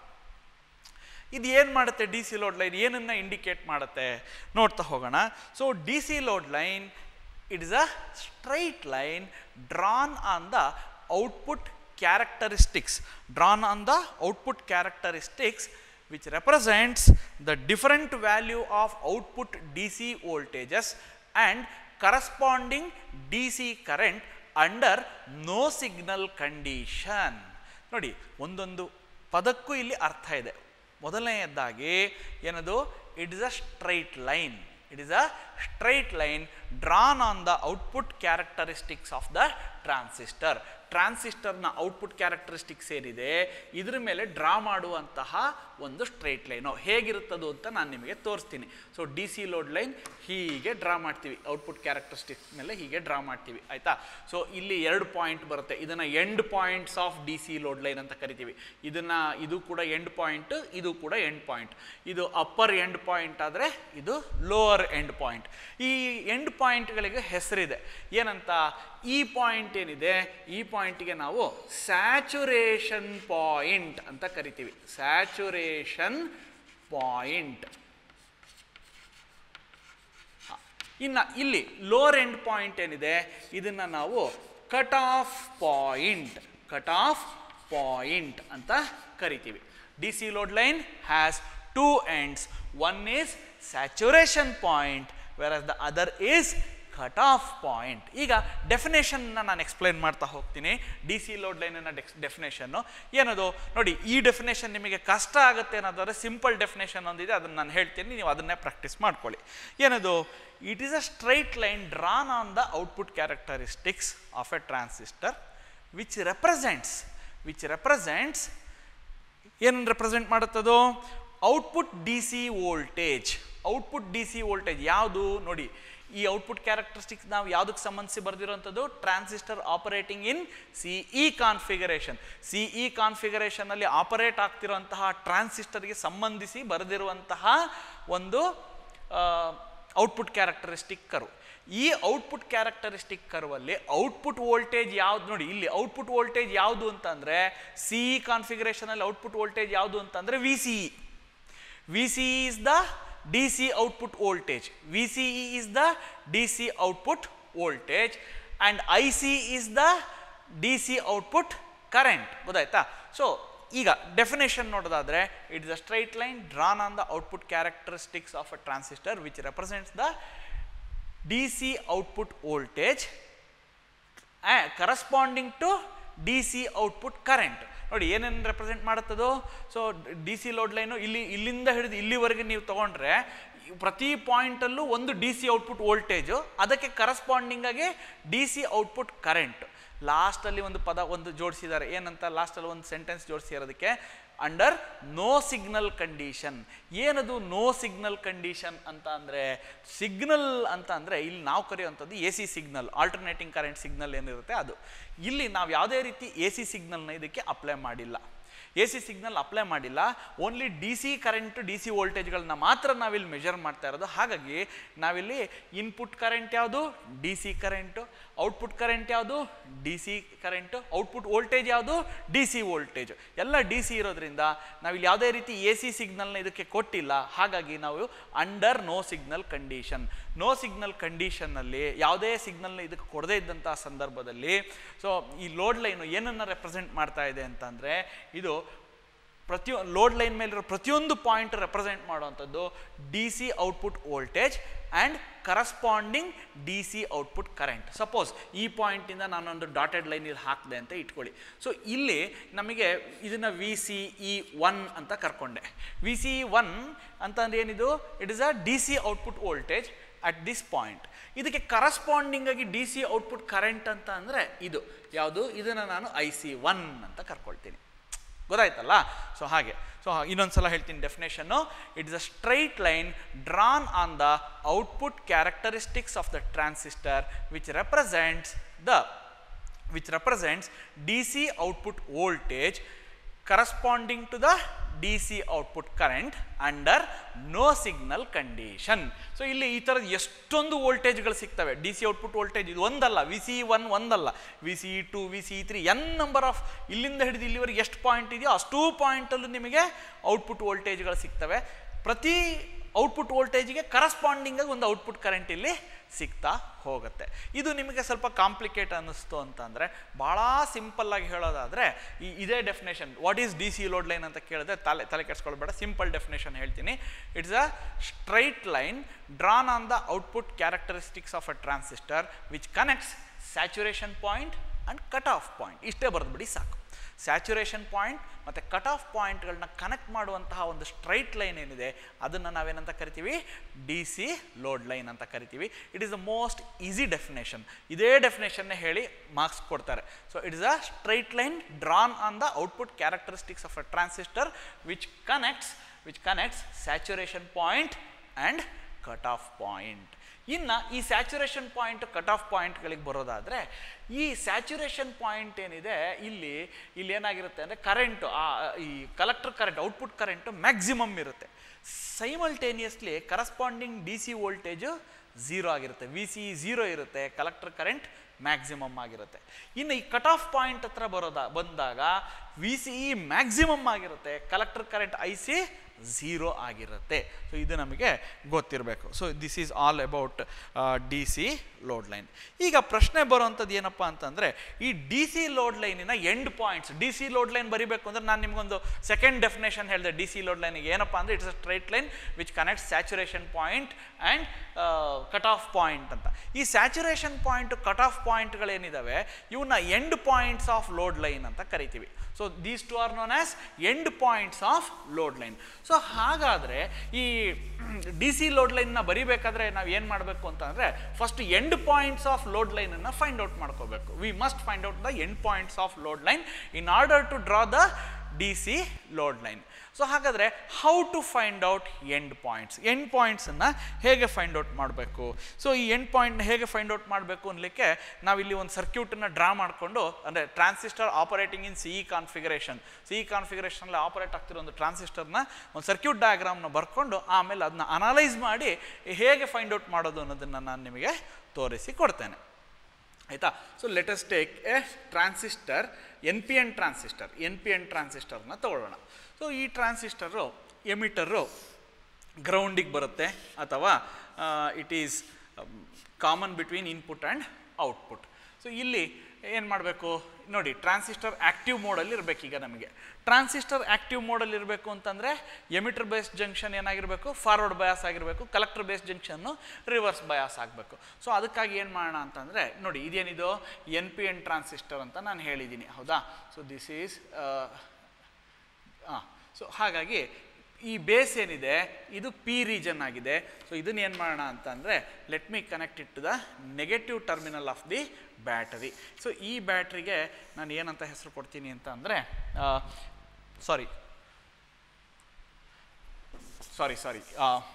[SPEAKER 1] ಇದು ಏನು ಮಾಡುತ್ತೆ ಡಿ ಸಿ ಲೋಡ್ ಲೈನ್ ಏನನ್ನು ಇಂಡಿಕೇಟ್ ಮಾಡುತ್ತೆ ನೋಡ್ತಾ ಹೋಗೋಣ so D C load line it is a straight line drawn on the output characteristics drawn on the output characteristics which represents the different value of output DC voltages and corresponding DC current under no signal condition ನೋಡಿ ಒಂದೊಂದು ಪದಕ್ಕೂ ಇಲ್ಲಿ ಅರ್ಥ ಇದೆ ಮೊದಲನೆಯದಾಗಿ ಏನದು it is a straight line it is a straight line drawn on the output characteristics of the transistor ಟ್ರಾನ್ಸಿಸ್ಟರ್ನ output characteristics ಏನಿದೆ ಇದ್ರ ಮೇಲೆ ಡ್ರಾ ಮಾಡುವಂತಹ ಒಂದು ಸ್ಟ್ರೈಟ್ ಲೈನು ಹೇಗಿರುತ್ತದು ಅಂತ ನಾನು ನಿಮಗೆ ತೋರಿಸ್ತೀನಿ so D C load line ಹೀಗೆ ಡ್ರಾ ಮಾಡ್ತೀವಿ ಔಟ್ಪುಟ್ ಕ್ಯಾರೆಕ್ಟರಿಸ್ಟಿಕ್ಸ್ ಮೇಲೆ ಹೀಗೆ ಡ್ರಾ ಮಾಡ್ತೀವಿ ಆಯಿತಾ ಸೊ ಇಲ್ಲಿ ಎರಡು ಪಾಯಿಂಟ್ ಬರುತ್ತೆ ಇದನ್ನು end points of D C load line ಅಂತ ಕರಿತೀವಿ ಇದನ್ನು ಇದು ಕೂಡ ಎಂಡ್ ಪಾಯಿಂಟ್ ಇದು ಕೂಡ ಎಂಡ್ ಪಾಯಿಂಟ್ ಇದು ಅಪ್ಪರ್ ಎಂಡ್ ಪಾಯಿಂಟ್ ಆದರೆ ಇದು ಲೋವರ್ ಎಂಡ್ ಪಾಯಿಂಟ್ ಈ ಎಂಡ್ ಪಾಯಿಂಟ್ಗಳಿಗೆ ಹೆಸರಿದೆ ಏನಂತ ಈ ಪಾಯಿಂಟ್ ಏನಿದೆ ಈ ಪಾಯಿಂಟಿಗೆ ನಾವು ಸ್ಯಾಚುರೇಷನ್ ಪಾಯಿಂಟ್ ಅಂತ ಕರಿತೀವಿ ಸ್ಯಾಚುರೇಷನ್ ಪಾಯಿಂಟ್ ಇನ್ನು ಇಲ್ಲಿ ಲೋವರ್ ಎಂಡ್ ಪಾಯಿಂಟ್ ಏನಿದೆ ಇದನ್ನು ನಾವು cut off point cut off point ಅಂತ ಕರಿತೀವಿ D C load line has two ends one is saturation point where the other is cut off point ಈಗ ಡೆಫಿನೇಷನ್ನ ನಾನು ಎಕ್ಸ್ಪ್ಲೈನ್ ಮಾಡ್ತಾ ಹೋಗ್ತೀನಿ ಡಿ ಸಿ ಲೋಡ್ ಲೈನಿನ ಡೆಕ್ಸ್ ಡೆಫಿನೇಷನ್ನು ಏನದು ನೋಡಿ ಈ ಡೆಫಿನೇಷನ್ ನಿಮಗೆ ಕಷ್ಟ ಆಗುತ್ತೆ ಅನ್ನೋದಾದ್ರೆ ಸಿಂಪಲ್ ಡೆಫಿನೇಷನ್ ಒಂದಿದೆ ಅದನ್ನು ನಾನು ಹೇಳ್ತೀನಿ ನೀವು ಅದನ್ನೇ ಪ್ರಾಕ್ಟೀಸ್ ಮಾಡ್ಕೊಳ್ಳಿ ಏನದು it is a straight line drawn on the output characteristics of a transistor which represents which represents ಏನನ್ನು ರೆಪ್ರೆಸೆಂಟ್ ಮಾಡುತ್ತದು output D C voltage output D C voltage ಯಾವುದು ನೋಡಿ ಈ ಔಟ್ಪುಟ್ ಕ್ಯಾರೆಕ್ಟರಿಸ್ಟಿಕ್ಸ್ ನಾವು ಯಾವುದಕ್ಕೆ ಸಂಬಂಧಿಸಿ ಬರೆದಿರುವಂಥದ್ದು transistor operating in C E configuration C E ಕಾನ್ಫಿಗರೇಷನಲ್ಲಿ ಆಪರೇಟ್ ಆಗ್ತಿರುವಂತಹ ಟ್ರಾನ್ಸಿಸ್ಟರ್ಗೆ ಸಂಬಂಧಿಸಿ ಬರೆದಿರುವಂತಹ ಒಂದು ಔಟ್ಪುಟ್ ಕ್ಯಾರೆಕ್ಟರಿಸ್ಟಿಕ್ ಕರ್ವ್ ಈ ಔಟ್ಪುಟ್ ಕ್ಯಾರೆಕ್ಟರಿಸ್ಟಿಕ್ ಕರ್ವಲ್ಲಿ ಔಟ್ಪುಟ್ ವೋಲ್ಟೇಜ್ ಯಾವ್ದು ನೋಡಿ ಇಲ್ಲಿ ಔಟ್ಪುಟ್ ವೋಲ್ಟೇಜ್ ಯಾವುದು ಅಂತಂದರೆ ಸಿ ಕಾನ್ಫಿಗರೇಷನಲ್ಲಿ ಔಟ್ಪುಟ್ ವೋಲ್ಟೇಜ್ ಯಾವುದು ಅಂತಂದರೆ V C E V C E is the D C output voltage V C E is the D C output voltage and I C is the D C output current ಗೊತ್ತಾಯ್ತಾ so ಈಗ definition ನೋಡೋದಾದ್ರೆ it is a straight line drawn on the output characteristics of a transistor which represents the D C output voltage corresponding to D C output current ನೋಡಿ ಏನೇನು represent ಮಾಡುತ್ತದು so D C load line ಇಲ್ಲಿ ಇಲ್ಲಿಂದ ಹಿಡಿದು ಇಲ್ಲಿವರೆಗೆ ನೀವು ತಗೊಂಡ್ರೆ ಪ್ರತಿ ಪಾಯಿಂಟಲ್ಲೂ ಒಂದು ಡಿ ಸಿ ಔಟ್ಪುಟ್ ವೋಲ್ಟೇಜು ಅದಕ್ಕೆ ಕರಸ್ಪಾಂಡಿಂಗ್ ಆಗಿ ಡಿ ಸಿ ಔಟ್ಪುಟ್ ಕರೆಂಟ್ ಲಾಸ್ಟಲ್ಲಿ ಒಂದು ಪದ ಒಂದು ಜೋಡಿಸಿದ್ದಾರೆ ಏನಂತ ಲಾಸ್ಟಲ್ಲಿ ಒಂದು ಸೆಂಟೆನ್ಸ್ ಜೋಡಿಸಿರೋದಕ್ಕೆ ಅಂಡರ್ ನೋ ಸಿಗ್ನಲ್ ಕಂಡೀಷನ್ ಏನದು ನೋ ಸಿಗ್ನಲ್ ಕಂಡೀಷನ್ ಅಂತ ಅಂದರೆ ಸಿಗ್ನಲ್ ಅಂತ ಅಂದರೆ ಇಲ್ಲಿ ನಾವು ಕರೆಯುವಂಥದ್ದು A C signal alternating current signal ಏನಿರುತ್ತೆ ಅದು ಇಲ್ಲಿ ನಾವು ಯಾವುದೇ ರೀತಿ ಎ ಸಿ ಸಿಗ್ನಲ್ನ ಇದಕ್ಕೆ ಅಪ್ಲೈ ಮಾಡಿಲ್ಲ ಎ ಸಿ ಸಿಗ್ನಲ್ ಅಪ್ಲೈ ಮಾಡಿಲ್ಲ only D C current D C ವೋಲ್ಟೇಜ್ಗಳನ್ನ ಮಾತ್ರ ನಾವಿಲ್ಲಿ ಮೆಜರ್ ಮಾಡ್ತಾ ಇರೋದು ಹಾಗಾಗಿ ನಾವಿಲ್ಲಿ ಇನ್ಪುಟ್ ಕರೆಂಟ್ ಯಾವುದು D C current output current ಯಾವುದು D C current output voltage ಯಾವುದು ಡಿ ಸಿ ವೋಲ್ಟೇಜ್ ಎಲ್ಲ ಡಿ ಸಿ ಇರೋದ್ರಿಂದ ನಾವಿಲ್ಲಿ ಯಾವುದೇ ರೀತಿ ಎ ಸಿ ಸಿಗ್ನಲ್ನ ಇದಕ್ಕೆ ಕೊಟ್ಟಿಲ್ಲ ಹಾಗಾಗಿ ನಾವು under no signal condition no signal ಕಂಡೀಷನ್ನಲ್ಲಿ ಯಾವುದೇ ಸಿಗ್ನಲ್ನ ಇದಕ್ಕೆ ಕೊಡದೇ ಇದ್ದಂಥ ಸಂದರ್ಭದಲ್ಲಿ ಸೊ ಈ ಲೋಡ್ ಲೈನು ಏನನ್ನು ರೆಪ್ರೆಸೆಂಟ್ ಮಾಡ್ತಾ ಇದೆ ಅಂತಂದರೆ ಇದು ಪ್ರತಿ ಲೋಡ್ ಲೈನ್ ಮೇಲಿರೋ ಪ್ರತಿಯೊಂದು ಪಾಯಿಂಟ್ ರೆಪ್ರೆಸೆಂಟ್ ಮಾಡುವಂಥದ್ದು D C output voltage and corresponding D C output current suppose ಈ ಪಾಯಿಂಟಿಂದ ನಾನೊಂದು ಡಾಟೆಡ್ ಲೈನ್ ಇಲ್ಲಿ ಹಾಕಿದೆ ಅಂತ ಇಟ್ಕೊಳ್ಳಿ ಸೊ ಇಲ್ಲಿ ನಮಗೆ ಇದನ್ನು ವಿ ಸಿ ಇ ಒನ್ ಅಂತ ಕರ್ಕೊಂಡೆ ವಿ ಸಿ ಇ ಒನ್ ಅಂತಂದ್ರೆ ಏನಿದು it is a D C output voltage at this point ಇದಕ್ಕೆ ಕರಸ್ಪಾಂಡಿಂಗ್ ಆಗಿ ಡಿ ಸಿ ಔಟ್ಪುಟ್ ಕರೆಂಟ್ ಅಂತ ಅಂದರೆ ಇದು ಯಾವುದು ಇದನ್ನು ನಾನು ಐ ಸಿ ಒನ್ ಅಂತ ಕರ್ಕೊಳ್ತೀನಿ ಗೊತ್ತಾಯ್ತಲ್ಲ ಸೊ ಹಾಗೆ ಸೊ ಇನ್ನೊಂದು ಸಲ ಹೇಳ್ತೀನಿ ಡೆಫಿನೇಷನ್ನು it is a straight line drawn on the output characteristics of the transistor which represents the which represents D C output voltage corresponding to the D C output current under no signal condition so ಇಲ್ಲಿ ಈ ಥರದ ಎಷ್ಟೊಂದು ವೋಲ್ಟೇಜ್ಗಳು ಸಿಗ್ತವೆ D C output voltage ಇದು ಒಂದಲ್ಲ V C one ಒಂದಲ್ಲ V C two V C three N number of ಇಲ್ಲಿಂದ ಹಿಡಿದು ಇಲ್ಲಿವರೆಗೆ ಎಷ್ಟು ಪಾಯಿಂಟ್ ಇದೆಯೋ ಅಷ್ಟೂ ಪಾಯಿಂಟಲ್ಲೂ ನಿಮಗೆ ಔಟ್ಪುಟ್ ವೋಲ್ಟೇಜ್ಗಳು ಸಿಗ್ತವೆ ಪ್ರತಿ ಔಟ್ಪುಟ್ ವೋಲ್ಟೇಜ್ಗೆ ಕರಸ್ಪಾಂಡಿಂಗ್ ಆಗಿ ಒಂದು ಔಟ್ಪುಟ್ ಕರೆಂಟ್ ಇಲ್ಲಿ ಸಿಗ್ತಾ ಹೋಗುತ್ತೆ ಇದು ನಿಮಗೆ ಸ್ವಲ್ಪ ಕಾಂಪ್ಲಿಕೇಟ್ ಅನ್ನಿಸ್ತು ಅಂತಂದರೆ ಭಾಳ ಸಿಂಪಲ್ಲಾಗಿ ಹೇಳೋದಾದರೆ ಈ ಇದೇ definition what is D C load line ಅಂತ ಕೇಳಿದ್ರೆ ತಲೆ ತಲೆ ಕೆಡಿಸ್ಕೊಳ್ಬೇಡ ಸಿಂಪಲ್ ಡೆಫಿನೇಷನ್ ಹೇಳ್ತೀನಿ it's a straight line drawn on the output characteristics of a transistor which connects saturation point and cut off point ಇಷ್ಟೇ ಬರೆದ್ಬಿಡಿ ಸಾಕು ಸ್ಯಾಚುರೇಷನ್ ಪಾಯಿಂಟ್ ಮತ್ತು ಕಟ್ ಆಫ್ ಪಾಯಿಂಟ್ಗಳನ್ನ ಕನೆಕ್ಟ್ ಮಾಡುವಂತಹ ಒಂದು ಸ್ಟ್ರೈಟ್ ಲೈನ್ ಏನಿದೆ ಅದನ್ನು ನಾವೇನಂತ ಕರಿತೀವಿ ಡಿ ಸಿ ಲೋಡ್ ಲೈನ್ ಅಂತ ಕರಿತೀವಿ it is the most easy definition ಇದೇ ಡೆಫಿನೇಷನ್ನೇ ಹೇಳಿ ಮಾರ್ಕ್ಸ್ ಕೊಡ್ತಾರೆ so it is a straight line drawn on the output characteristics of a transistor which connects which connects saturation point and cut off point ಇನ್ನು ಈ saturation point cut off ಪಾಯಿಂಟ್ಗಳಿಗೆ ಬರೋದಾದರೆ ಈ saturation point ಏನಿದೆ ಇಲ್ಲಿ ಇಲ್ಲಿ ಏನಾಗಿರುತ್ತೆ ಅಂದರೆ ಕರೆಂಟು ಆ ಈ collector current output current maximum ಇರುತ್ತೆ simultaneously corresponding D C voltage zero ಆಗಿರುತ್ತೆ ವಿ ಸಿ ಝೀರೋ ಇರುತ್ತೆ ಕಲೆಕ್ಟರ್ ಕರೆಂಟ್ ಮ್ಯಾಕ್ಸಿಮಮ್ ಆಗಿರುತ್ತೆ ಇನ್ನು ಈ ಕಟ್ ಆಫ್ ಪಾಯಿಂಟ್ ಹತ್ರ ಬರೋದ ಬಂದಾಗ ವಿ ಸಿ ಇ ಮ್ಯಾಕ್ಸಿಮಮ್ ಆಗಿರುತ್ತೆ collector current I C zero ಆಗಿರುತ್ತೆ ಸೊ ಇದು ನಮಗೆ ಗೊತ್ತಿರಬೇಕು so this is all about D C load line ಈಗ ಪ್ರಶ್ನೆ ಬರುವಂಥದ್ದು ಏನಪ್ಪ ಅಂತಂದರೆ ಈ ಡಿ ಸಿ ಲೋಡ್ ಲೈನಿನ end points D C load line ಬರಿಬೇಕು ಅಂದರೆ ನಾನು ನಿಮಗೊಂದು ಸೆಕೆಂಡ್ ಡೆಫಿನೇಷನ್ ಹೇಳಿದೆ ಡಿ ಸಿ ಲೋಡ್ ಲೈನಿಗೆ ಏನಪ್ಪ ಅಂದರೆ it's a straight line which connect saturation point and cut off point ಅಂತ ಈ ಸ್ಯಾಚುರೇಷನ್ ಪಾಯಿಂಟ್ ಕಟ್ ಆಫ್ ಪಾಯಿಂಟ್ಗಳೇನಿದ್ದಾವೆ ಇವನ್ನ end points of load line ಅಂತ ಕರಿತೀವಿ so these two are known as end points of load line so ಹಾಗಾದರೆ ಈ D C load ಲೈನ್ನ ಬರಿಬೇಕಾದ್ರೆ ನಾವು ಏನು ಮಾಡಬೇಕು ಅಂತಂದರೆ first end points of load ಲೈನನ್ನು ಫೈಂಡ್ ಔಟ್ ಮಾಡ್ಕೋಬೇಕು we must find out the end points of load line in order to draw the D C load line so ಹಾಗಾದರೆ how to find out end points end ಪಾಯಿಂಟ್ಸನ್ನು ಹೇಗೆ find out ಮಾಡಬೇಕು so ಈ end point ಹೇಗೆ find out ಮಾಡಬೇಕು ಅನ್ಲಿಕ್ಕೆ ನಾವಿಲ್ಲಿ ಒಂದು ಸರ್ಕ್ಯೂಟನ್ನು ಡ್ರಾ ಮಾಡಿಕೊಂಡು ಅಂದರೆ transistor operating in C E configuration C E ಕಾನ್ಫಿಗರೇಷನಲ್ಲಿ ಆಪರೇಟ್ ಆಗ್ತಿರೋ ಒಂದು ಟ್ರಾನ್ಸಿಸ್ಟರ್ನ ಒಂದು ಸರ್ಕ್ಯೂಟ್ ಡಯಾಗ್ರಾಮ್ನ ಬರ್ಕೊಂಡು ಆಮೇಲೆ ಅದನ್ನ ಅನಲೈಸ್ ಮಾಡಿ ಹೇಗೆ ಫೈಂಡ್ ಔಟ್ ಮಾಡೋದು ಅನ್ನೋದನ್ನು ನಾನು ನಿಮಗೆ ತೋರಿಸಿ ಕೊಡ್ತೇನೆ ಆಯಿತಾ so let's take a transistor N P N transistor N P N ಟ್ರಾನ್ಸಿಸ್ಟರ್ನ ತಗೊಳ್ಳೋಣ ಸೊ ಈ ಟ್ರಾನ್ಸಿಸ್ಟರು ಎಮಿಟರು ಗ್ರೌಂಡಿಗೆ ಬರುತ್ತೆ ಅಥವಾ it is common between input and output so ಇಲ್ಲಿ ಏನು ಮಾಡಬೇಕು ನೋಡಿ ಟ್ರಾನ್ಸಿಸ್ಟರ್ ಆ್ಯಕ್ಟಿವ್ ಮೋಡಲ್ಲಿ ಇರಬೇಕು ಈಗ ನಮಗೆ ಟ್ರಾನ್ಸಿಸ್ಟರ್ ಆ್ಯಕ್ಟಿವ್ ಮೋಡಲ್ಲಿ ಇರಬೇಕು ಅಂತಂದರೆ ಎಮಿಟರ್ ಬೇಸ್ಡ್ ಜಂಕ್ಷನ್ ಏನಾಗಿರಬೇಕು ಫಾರ್ವರ್ಡ್ ಬಯಾಸ್ ಆಗಿರಬೇಕು ಕಲೆಕ್ಟರ್ ಬೇಸ್ಡ್ ಜಂಕ್ಷನ್ನು ರಿವರ್ಸ್ ಬಯಾಸ್ ಆಗಬೇಕು ಸೊ ಅದಕ್ಕಾಗಿ ಏನು ಮಾಡೋಣ ಅಂತಂದರೆ ನೋಡಿ ಇದೇನಿದು ಎನ್ ಪಿ ಎನ್ ಟ್ರಾನ್ಸಿಸ್ಟರ್ ಅಂತ ನಾನು ಹೇಳಿದ್ದೀನಿ ಹೌದಾ ಸೊ ದಿಸ್ ಈಸ್ ಹಾಂ ಸೊ ಹಾಗಾಗಿ ಈ ಬೇಸ್ ಏನಿದೆ ಇದು ಪಿ ರೀಜನ್ ಆಗಿದೆ ಸೊ ಇದನ್ನ ಏನು ಮಾಡೋಣ ಅಂತಂದರೆ let me connect it to the negative terminal of the battery so ಈ ಬ್ಯಾಟ್ರಿಗೆ ನಾನು ಏನಂತ ಹೆಸರು ಕೊಡ್ತೀನಿ ಅಂತ ಅಂದರೆ sorry sorry sorry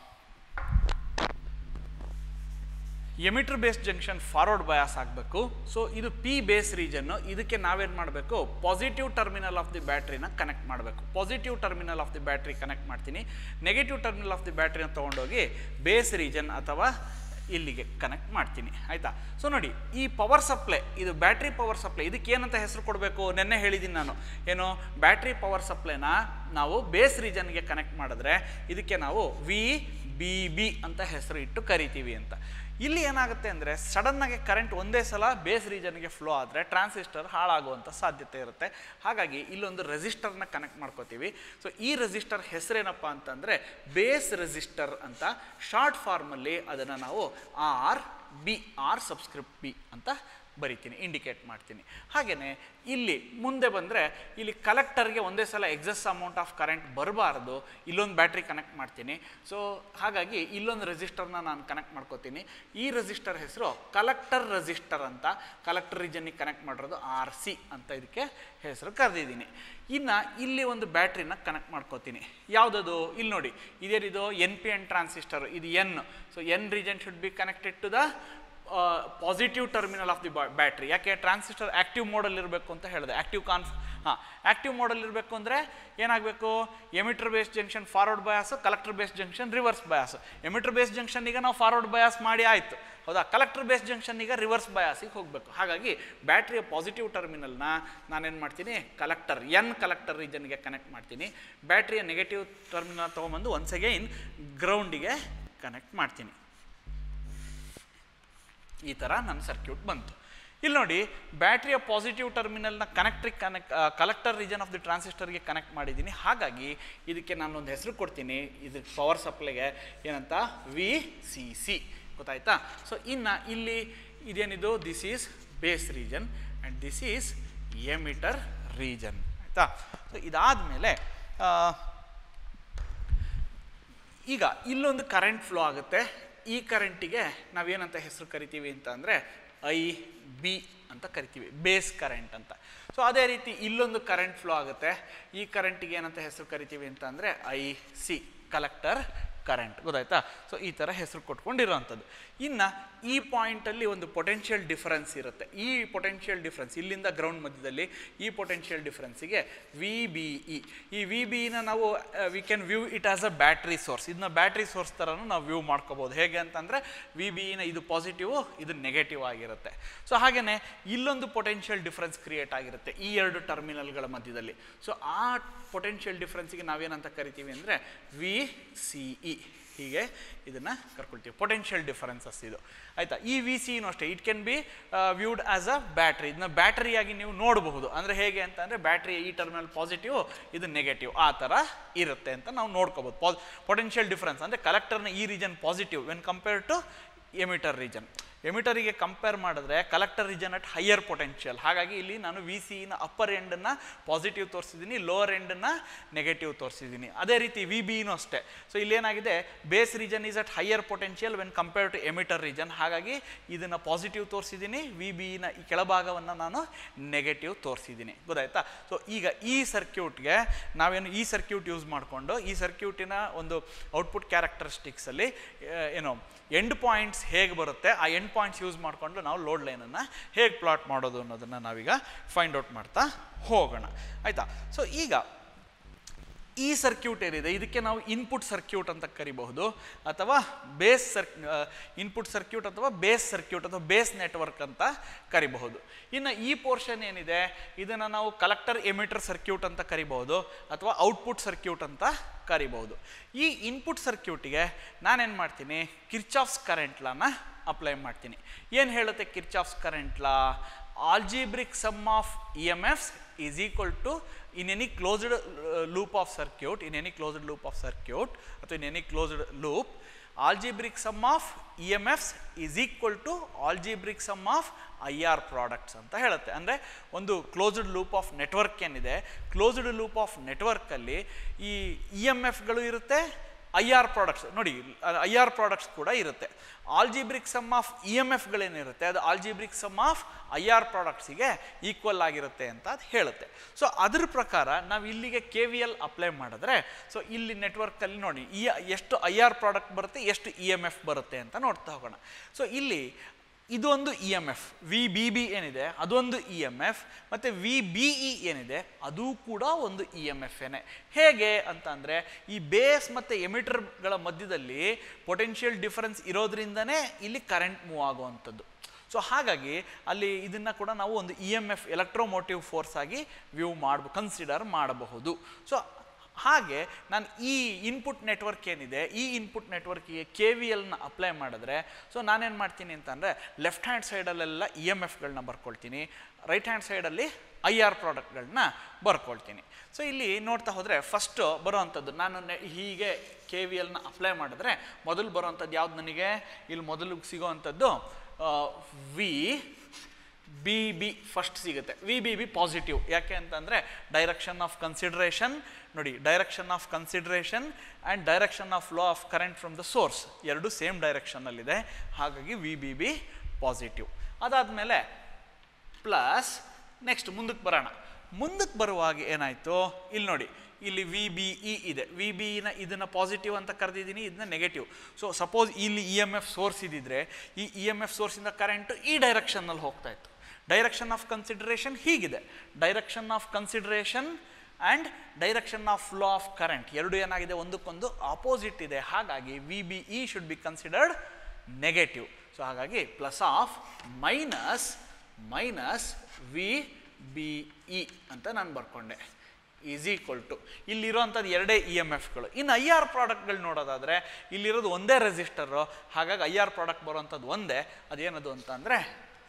[SPEAKER 1] emitter base junction forward bias ಆಗಬೇಕು ಸೊ ಇದು ಪಿ ಬೇಸ್ ರೀಜನ್ನು ಇದಕ್ಕೆ ನಾವೇನು ಮಾಡಬೇಕು ಪಾಸಿಟಿವ್ ಟರ್ಮಿನಲ್ ಆಫ್ ದಿ ಬ್ಯಾಟ್ರಿನ ಕನೆಕ್ಟ್ ಮಾಡಬೇಕು positive terminal of the battery connect ಮಾಡ್ತೀನಿ ನೆಗೆಟಿವ್ ಟರ್ಮಿನಲ್ ಆಫ್ ದಿ ಬ್ಯಾಟ್ರಿನ ತೊಗೊಂಡೋಗಿ ಬೇಸ್ ರೀಜನ್ ಅಥವಾ ಇಲ್ಲಿಗೆ ಕನೆಕ್ಟ್ ಮಾಡ್ತೀನಿ ಆಯಿತಾ ಸೊ ನೋಡಿ ಈ ಪವರ್ ಸಪ್ಲೈ ಇದು ಬ್ಯಾಟ್ರಿ ಪವರ್ ಸಪ್ಲೈ ಇದಕ್ಕೆ ಏನಂತ ಹೆಸರು ಕೊಡಬೇಕು ನೆನ್ನೆ ಹೇಳಿದ್ದೀನಿ ನಾನು ಏನು ಬ್ಯಾಟ್ರಿ ಪವರ್ ಸಪ್ಲೈನ ನಾವು ಬೇಸ್ ರೀಜನ್ಗೆ ಕನೆಕ್ಟ್ ಮಾಡಿದ್ರೆ ಇದಕ್ಕೆ ನಾವು ವಿ ಬಿ ಬಿ ಅಂತ ಹೆಸರು ಇಟ್ಟು ಕರಿತೀವಿ ಅಂತ ಇಲ್ಲಿ ಏನಾಗುತ್ತೆ ಅಂದರೆ ಸಡನ್ನಾಗಿ ಕರೆಂಟ್ ಒಂದೇ ಸಲ ಬೇಸ್ ರೀಜನ್ಗೆ ಫ್ಲೋ ಆದರೆ ಟ್ರಾನ್ಸಿಸ್ಟರ್ ಹಾಳಾಗುವಂಥ ಸಾಧ್ಯತೆ ಇರುತ್ತೆ ಹಾಗಾಗಿ ಇಲ್ಲೊಂದು ರೆಸಿಸ್ಟರ್ನ ಕನೆಕ್ಟ್ ಮಾಡ್ಕೋತೀವಿ ಸೊ ಈ ರೆಸಿಸ್ಟರ್ ಹೆಸರೇನಪ್ಪ ಅಂತಂದರೆ ಬೇಸ್ ರೆಸಿಸ್ಟರ್ ಅಂತ ಶಾರ್ಟ್ ಫಾರ್ಮಲ್ಲಿ ಅದನ್ನು ನಾವು R B R subscript B ಅಂತ ಬರಿತೀನಿ ಇಂಡಿಕೇಟ್ ಮಾಡ್ತೀನಿ ಹಾಗೆಯೇ ಇಲ್ಲಿ ಮುಂದೆ ಬಂದರೆ ಇಲ್ಲಿ ಕಲೆಕ್ಟರ್ಗೆ ಒಂದೇ ಸಲ ಎಕ್ಸಸ್ ಅಮೌಂಟ್ ಆಫ್ ಕರೆಂಟ್ ಬರಬಾರ್ದು ಇಲ್ಲೊಂದು ಬ್ಯಾಟ್ರಿ ಕನೆಕ್ಟ್ ಮಾಡ್ತೀನಿ ಸೊ ಹಾಗಾಗಿ ಇಲ್ಲೊಂದು ರೆಸಿಸ್ಟರ್ನ ನಾನು ಕನೆಕ್ಟ್ ಮಾಡ್ಕೋತೀನಿ ಈ ರೆಸಿಸ್ಟರ್ ಹೆಸರು ಕಲೆಕ್ಟರ್ ರೆಸಿಸ್ಟರ್ ಅಂತ ಕಲೆಕ್ಟರ್ ರೀಜನ್ನಿಗೆ ಕನೆಕ್ಟ್ ಮಾಡಿರೋದು ಆರ್ ಸಿ ಅಂತ ಇದಕ್ಕೆ ಹೆಸರು ಕರೆದಿದ್ದೀನಿ ಇನ್ನು ಇಲ್ಲಿ ಒಂದು ಬ್ಯಾಟ್ರಿನ ಕನೆಕ್ಟ್ ಮಾಡ್ಕೋತೀನಿ ಯಾವುದದು ಇಲ್ಲಿ ನೋಡಿ ಇದೇನಿದು ಎನ್ ಪಿ ಎನ್ ಟ್ರಾನ್ಸಿಸ್ಟರ್ ಇದು N so N region should be connected to the positive terminal of the battery ಯಾಕೆ ಟ್ರಾನ್ಸಿಸ್ಟರ್ ಆ್ಯಕ್ಟಿವ್ ಮೋಡಲ್ಲಿ ಇರಬೇಕು ಅಂತ ಹೇಳಿದೆ ಆ್ಯಕ್ಟಿವ್ ಕಾನ್ಫ್ ಹಾಂ ಆ್ಯಕ್ಟಿವ್ ಮೋಡಲ್ಲಿ ಇರಬೇಕು ಅಂದರೆ ಏನಾಗಬೇಕು emitter base junction forward bias collector base junction reverse bias emitter base ಜಂಕ್ಷನ್ನಿಗೆ ನಾವು ಫಾರ್ವರ್ಡ್ ಬಯಾಸ್ ಮಾಡಿ ಆಯಿತು ಹೌದಾ ಕಲೆಕ್ಟರ್ ಬೇಸ್ ಜಂಕ್ಷನ್ನಿಗೆ ರಿವರ್ಸ್ ಬಯಾಸಿಗೆ ಹೋಗಬೇಕು ಹಾಗಾಗಿ ಬ್ಯಾಟ್ರಿಯ ಪಾಸಿಟಿವ್ ಟರ್ಮಿನಲ್ನ ನಾನೇನು ಮಾಡ್ತೀನಿ ಕಲೆಕ್ಟರ್ ಎನ್ ಕಲೆಕ್ಟರ್ ರೀಜನ್ಗೆ ಕನೆಕ್ಟ್ ಮಾಡ್ತೀನಿ ಬ್ಯಾಟ್ರಿಯ ನೆಗೆಟಿವ್ ಟರ್ಮಿನಲ್ ತೊಗೊಂಬಂದು ಒನ್ಸ್ ಅಗೈನ್ ಗ್ರೌಂಡಿಗೆ ಕನೆಕ್ಟ್ ಮಾಡ್ತೀನಿ ಈ ಥರ ನನ್ನ ಸರ್ಕ್ಯೂಟ್ ಬಂತು ಇಲ್ಲಿ ನೋಡಿ ಬ್ಯಾಟ್ರಿಯ ಪಾಸಿಟಿವ್ ಟರ್ಮಿನಲ್ನ ಕನೆಕ್ಟ್ರಿಗೆ connect collector region of the ಟ್ರಾನ್ಸಿಸ್ಟರ್ಗೆ ಕನೆಕ್ಟ್ ಮಾಡಿದ್ದೀನಿ ಹಾಗಾಗಿ ಇದಕ್ಕೆ ನಾನೊಂದು ಹೆಸರು ಕೊಡ್ತೀನಿ ಇದು ಪವರ್ ಸಪ್ಲೈಗೆ ಏನಂತ ವಿ ಸಿ ಸಿ ಗೊತ್ತಾಯ್ತಾ ಸೊ ಇನ್ನು ಇಲ್ಲಿ ಇದೇನಿದು this is base region and this is emitter region ಆಯಿತಾ ಸೊ ಇದಾದಮೇಲೆ ಈಗ ಇಲ್ಲೊಂದು ಕರೆಂಟ್ ಫ್ಲೋ ಆಗುತ್ತೆ ಈ ಕರೆಂಟಿಗೆ ನಾವೇನಂತ ಹೆಸರು ಕರಿತೀವಿ ಅಂತ ಅಂದರೆ ಐ ಬಿ ಅಂತ ಕರಿತೀವಿ ಬೇಸ್ ಕರೆಂಟ್ ಅಂತ ಸೊ ಅದೇ ರೀತಿ ಇಲ್ಲೊಂದು ಕರೆಂಟ್ ಫ್ಲೋ ಆಗುತ್ತೆ ಈ ಕರೆಂಟಿಗೆ ಏನಂತ ಹೆಸರು ಕರಿತೀವಿ ಅಂತ ಅಂದರೆ ಐ ಸಿ ಕಲೆಕ್ಟರ್ ಕರೆಂಟ್ ಗೊತ್ತಾಯ್ತಾ ಸೊ ಈ ಥರ ಹೆಸರು ಕೊಟ್ಕೊಂಡಿರೋವಂಥದ್ದು ಇನ್ನು ಈ ಪಾಯಿಂಟಲ್ಲಿ ಒಂದು ಪೊಟೆನ್ಷಿಯಲ್ ಡಿಫರೆನ್ಸ್ ಇರುತ್ತೆ ಈ ಪೊಟೆನ್ಷಿಯಲ್ ಡಿಫರೆನ್ಸ್ ಇಲ್ಲಿಂದ ಗ್ರೌಂಡ್ ಮಧ್ಯದಲ್ಲಿ ಈ ಪೊಟೆನ್ಷಿಯಲ್ ಡಿಫರೆನ್ಸಿಗೆ ವಿ ಬಿ ಇ ಈ ವಿ ಬಿನ ನಾವು we can view it as a battery source ಇದನ್ನ ಬ್ಯಾಟ್ರಿ ಸೋರ್ಸ್ ಥರನೂ ನಾವು ವ್ಯೂ ಮಾಡ್ಕೋಬೋದು ಹೇಗೆ ಅಂತಂದರೆ ವಿ ಬಿನ ಇದು ಪಾಸಿಟಿವ್ ಇದು ನೆಗೆಟಿವ್ ಆಗಿರುತ್ತೆ ಸೊ ಹಾಗೆಯೇ ಇಲ್ಲೊಂದು ಪೊಟೆನ್ಷಿಯಲ್ ಡಿಫರೆನ್ಸ್ ಕ್ರಿಯೇಟ್ ಆಗಿರುತ್ತೆ ಈ ಎರಡು ಟರ್ಮಿನಲ್ಗಳ ಮಧ್ಯದಲ್ಲಿ ಸೊ ಆ ಪೊಟೆನ್ಷಿಯಲ್ ಡಿಫರೆನ್ಸಿಗೆ ನಾವೇನಂತ ಕರಿತೀವಿ ಅಂದರೆ ವಿ ಸಿ ಇ ಹೀಗೆ ಇದನ್ನು ಕರ್ಕೊಳ್ತೀವಿ ಪೊಟೆನ್ಷಿಯಲ್ ಡಿಫರೆನ್ಸಸ್ ಇದು ಆಯಿತಾ ಈ ವಿ ಸಿನೂ ಅಷ್ಟೇ it can be viewed as a battery ಇದನ್ನ ಬ್ಯಾಟ್ರಿಯಾಗಿ ನೀವು ನೋಡಬಹುದು ಅಂದರೆ ಹೇಗೆ ಅಂತ ಅಂದರೆ ಬ್ಯಾಟ್ರಿ ಈ ಟರ್ಮಿನಲ್ ಪಾಸಿಟಿವ್ ಇದು ನೆಗೆಟಿವ್ ಆ ಥರ ಇರುತ್ತೆ ಅಂತ ನಾವು ನೋಡ್ಕೋಬೋದು ಪಾಸ್ ಪೊಟೆನ್ಷಿಯಲ್ ಡಿಫರೆನ್ಸ್ ಅಂದರೆ ಕಲೆಕ್ಟರ್ನ ಈ region positive when compare to emitter region ಎಮಿಟರಿಗೆ ಕಂಪೇರ್ ಮಾಡಿದ್ರೆ collector region at higher potential ಹಾಗಾಗಿ ಇಲ್ಲಿ ನಾನು ವಿ ಸಿನ ಅಪ್ಪರ್ ಎಂಡನ್ನು ಪಾಸಿಟಿವ್ ತೋರಿಸಿದ್ದೀನಿ ಲೋವರ್ ಎಂಡನ್ನು ನೆಗೆಟಿವ್ ತೋರಿಸಿದ್ದೀನಿ ಅದೇ ರೀತಿ ವಿ ಬಿನೂ ಅಷ್ಟೇ ಸೊ ಇಲ್ಲೇನಾಗಿದೆ base region is at higher potential when compare to emitter region ಹಾಗಾಗಿ ಇದನ್ನು ಪಾಸಿಟಿವ್ ತೋರಿಸಿದ್ದೀನಿ ವಿ ಬಿನ ಈ ಕೆಳಭಾಗವನ್ನು ನಾನು ನೆಗೆಟಿವ್ ತೋರಿಸಿದ್ದೀನಿ ಗೊತ್ತಾಯ್ತಾ ಸೊ ಈಗ ಈ ಸರ್ಕ್ಯೂಟ್ಗೆ ನಾವೇನು ಈ ಸರ್ಕ್ಯೂಟ್ ಯೂಸ್ ಮಾಡಿಕೊಂಡು ಈ ಸರ್ಕ್ಯೂಟಿನ ಒಂದು ಔಟ್ಪುಟ್ ಕ್ಯಾರೆಕ್ಟರಿಸ್ಟಿಕ್ಸಲ್ಲಿ ಏನು ಎಂಡ್ ಪಾಯಿಂಟ್ಸ್ ಹೇಗೆ ಬರುತ್ತೆ ಆ ಎಂಡ್ ಪಾಯಿಂಟ್ಸ್ ಯೂಸ್ ಮಾಡಿಕೊಂಡು ನಾವು ಲೋಡ್ ಲೈನನ್ನು ಹೇಗೆ ಪ್ಲಾಟ್ ಮಾಡೋದು ಅನ್ನೋದನ್ನು ನಾವೀಗ ಫೈಂಡ್ ಔಟ್ ಮಾಡ್ತಾ ಹೋಗೋಣ ಆಯಿತಾ ಸೊ ಈಗ ಈ ಸರ್ಕ್ಯೂಟ್ ಏನಿದೆ ಇದಕ್ಕೆ ನಾವು ಇನ್ಪುಟ್ ಸರ್ಕ್ಯೂಟ್ ಅಂತ ಕರಿಬಹುದು ಅಥವಾ ಬೇಸ್ ಸರ್ ಇನ್ಪುಟ್ ಸರ್ಕ್ಯೂಟ್ ಅಥವಾ ಬೇಸ್ ಸರ್ಕ್ಯೂಟ್ ಅಥವಾ ಬೇಸ್ ನೆಟ್ವರ್ಕ್ ಅಂತ ಕರಿಬಹುದು ಇನ್ನು ಈ ಪೋರ್ಷನ್ ಏನಿದೆ ಇದನ್ನು ನಾವು ಕಲೆಕ್ಟರ್ ಎಮಿಟರ್ ಸರ್ಕ್ಯೂಟ್ ಅಂತ ಕರಿಬಹುದು ಅಥವಾ ಔಟ್ಪುಟ್ ಸರ್ಕ್ಯೂಟ್ ಅಂತ ಕರಿಬಹುದು ಈ ಇನ್ಪುಟ್ ಸರ್ಕ್ಯೂಟಿಗೆ ನಾನೇನು ಮಾಡ್ತೀನಿ ಕಿರ್ಚಾಫ್ಸ್ ಕರೆಂಟ್ ಲಾನ ಅಪ್ಲೈ ಮಾಡ್ತೀನಿ ಏನು ಹೇಳುತ್ತೆ Kirchhoff's current law algebraic sum of emfs is equal to in any closed uh, loop of circuit in any closed loop of circuit ಅಥವಾ in any closed loop algebraic sum of emfs is equal to algebraic sum of I R products ಅಂತ ಹೇಳುತ್ತೆ ಅಂದರೆ ಒಂದು closed loop of network ಏನಿದೆ closed loop of ನೆಟ್ವರ್ಕಲ್ಲಿ ಈ E M ಎಫ್ಗಳು ಇರುತ್ತೆ ಐ ಆರ್ ಪ್ರಾಡಕ್ಟ್ಸ್ ನೋಡಿ ಐ ಆರ್ ಪ್ರಾಡಕ್ಟ್ಸ್ ಕೂಡ ಇರುತ್ತೆ algebraic sum of E M ಎಫ್ಗಳೇನಿರುತ್ತೆ ಅದು algebraic sum of I R ಪ್ರಾಡಕ್ಟ್ಸಿಗೆ ಈಕ್ವಲ್ ಆಗಿರುತ್ತೆ ಅಂತ ಅದು ಹೇಳುತ್ತೆ ಸೊ ಅದ್ರ ಪ್ರಕಾರ ನಾವು ಇಲ್ಲಿಗೆ ಕೆ ವಿ ಎಲ್ ಅಪ್ಲೈ ಮಾಡಿದ್ರೆ ಸೊ ಇಲ್ಲಿ ನೆಟ್ವರ್ಕಲ್ಲಿ ನೋಡಿ ಈ ಎಷ್ಟು ಐ ಆರ್ ಪ್ರಾಡಕ್ಟ್ ಬರುತ್ತೆ ಎಷ್ಟು ಇ ಎಮ್ ಎಫ್ ಬರುತ್ತೆ ಅಂತ ನೋಡ್ತಾ ಹೋಗೋಣ ಸೊ ಇಲ್ಲಿ ಇದೊಂದು E M F V B B ಏನಿದೆ ಅದೊಂದು ಇ ಎಮ್ ಎಫ್ ಮತ್ತು ವಿ ಬಿ ಇ ಏನಿದೆ ಅದು ಕೂಡ ಒಂದು ಇ ಎಮ್ ಎಫ್ ಏನೆ ಹೇಗೆ ಅಂತ ಅಂದರೆ ಈ ಬೇಸ್ ಮತ್ತು ಎಮಿಟರ್ಗಳ ಮಧ್ಯದಲ್ಲಿ ಪೊಟೆನ್ಷಿಯಲ್ ಡಿಫರೆನ್ಸ್ ಇರೋದ್ರಿಂದನೇ ಇಲ್ಲಿ ಕರೆಂಟ್ ಮೂವ್ ಆಗುವಂಥದ್ದು ಸೊ ಹಾಗಾಗಿ ಅಲ್ಲಿ ಇದನ್ನು ಕೂಡ ನಾವು ಒಂದು E M F electromotive force ಆಗಿ ವ್ಯೂ ಮಾಡ್ಬೋ ಕನ್ಸಿಡರ್ ಮಾಡಬಹುದು ಸೊ ಹಾಗೆ ನಾನು ಈ ಇನ್ಪುಟ್ ನೆಟ್ವರ್ಕ್ ಏನಿದೆ ಈ ಇನ್ಪುಟ್ ನೆಟ್ವರ್ಕಿಗೆ ಕೆ ವಿ ಎಲ್ನ ಅಪ್ಲೈ ಮಾಡಿದ್ರೆ ಸೊ ನಾನೇನು ಮಾಡ್ತೀನಿ ಅಂತಂದರೆ ಲೆಫ್ಟ್ ಹ್ಯಾಂಡ್ ಸೈಡಲ್ಲೆಲ್ಲ ಇ ಎಮ್ ಎಫ್ಗಳನ್ನ ಬರ್ಕೊಳ್ತೀನಿ ರೈಟ್ ಹ್ಯಾಂಡ್ ಸೈಡಲ್ಲಿ ಐ ಆರ್ ಪ್ರಾಡಕ್ಟ್ಗಳನ್ನ ಬರ್ಕೊಳ್ತೀನಿ ಸೊ ಇಲ್ಲಿ ನೋಡ್ತಾ ಹೋದರೆ ಫಸ್ಟು ಬರೋವಂಥದ್ದು ನಾನು ನೆ- ಹೀಗೆ ಕೆ ವಿ ಎಲ್ನ ಅಪ್ಲೈ ಮಾಡಿದ್ರೆ ಮೊದಲು ಬರೋವಂಥದ್ದು ಯಾವ್ದು ನನಗೆ ಇಲ್ಲಿ ಮೊದಲು ಸಿಗೋವಂಥದ್ದು ವಿ ಬಿ ಬಿ ಫಸ್ಟ್ ಸಿಗುತ್ತೆ ವಿ ಬಿ ಬಿ ಪಾಸಿಟಿವ್ ಯಾಕೆ ಅಂತಂದರೆ ಡೈರೆಕ್ಷನ್ ಆಫ್ ಕನ್ಸಿಡ್ರೇಷನ್ ನೋಡಿ direction of consideration and direction of flow of current from the source ಎರಡು ಸೇಮ್ ಡೈರೆಕ್ಷನ್ನಲ್ಲಿದೆ ಹಾಗಾಗಿ ವಿ ಬಿ ಬಿ ಪಾಸಿಟಿವ್ ಅದಾದಮೇಲೆ ಪ್ಲಸ್ ನೆಕ್ಸ್ಟ್ ಮುಂದಕ್ಕೆ ಬರೋಣ ಮುಂದಕ್ಕೆ ಬರುವಾಗ ಏನಾಯಿತು ಇಲ್ಲಿ ನೋಡಿ ಇಲ್ಲಿ ವಿ ಬಿ ಇ ಇದೆ ವಿ ಬಿನ ಇದನ್ನು ಪಾಸಿಟಿವ್ ಅಂತ ಕರೆದಿದ್ದೀನಿ ಇದನ್ನ ನೆಗೆಟಿವ್ ಸೊ ಸಪೋಸ್ ಇಲ್ಲಿ ಇ ಎಮ್ ಎಫ್ ಸೋರ್ಸ್ ಇದ್ದಿದ್ರೆ ಈ ಇ ಎಮ್ ಎಫ್ ಸೋರ್ಸಿಂದ ಕರೆಂಟು ಈ ಡೈರೆಕ್ಷನ್ನಲ್ಲಿ ಹೋಗ್ತಾ ಇತ್ತು ಡೈರೆಕ್ಷನ್ ಆಫ್ ಕನ್ಸಿಡ್ರೇಷನ್ ಹೀಗಿದೆ direction of consideration and direction of flow of current ಎರಡು ಏನಾಗಿದೆ ಒಂದಕ್ಕೊಂದು ಆಪೋಸಿಟ್ ಇದೆ ಹಾಗಾಗಿ V B E should be considered negative so ಹಾಗಾಗಿ plus of minus minus V B E ಅಂತ ನಾನು ಬರ್ಕೊಂಡೆ ಈಸ್ ಈಕ್ವಲ್ ಟು ಇಲ್ಲಿರೋವಂಥದ್ದು ಎರಡೇ ಇ ಎಮ್ ಎಫ್ಗಳು ಇನ್ನು ಐ ಆರ್ ಪ್ರಾಡಕ್ಟ್ಗಳು ನೋಡೋದಾದರೆ ಇಲ್ಲಿರೋದು ಒಂದೇ ರೆಸಿಸ್ಟರು ಹಾಗಾಗಿ ಐ ಆರ್ ಪ್ರಾಡಕ್ಟ್ ಬರುವಂಥದ್ದು ಒಂದೇ ಅದೇನದು ಅಂತ ಅಂದರೆ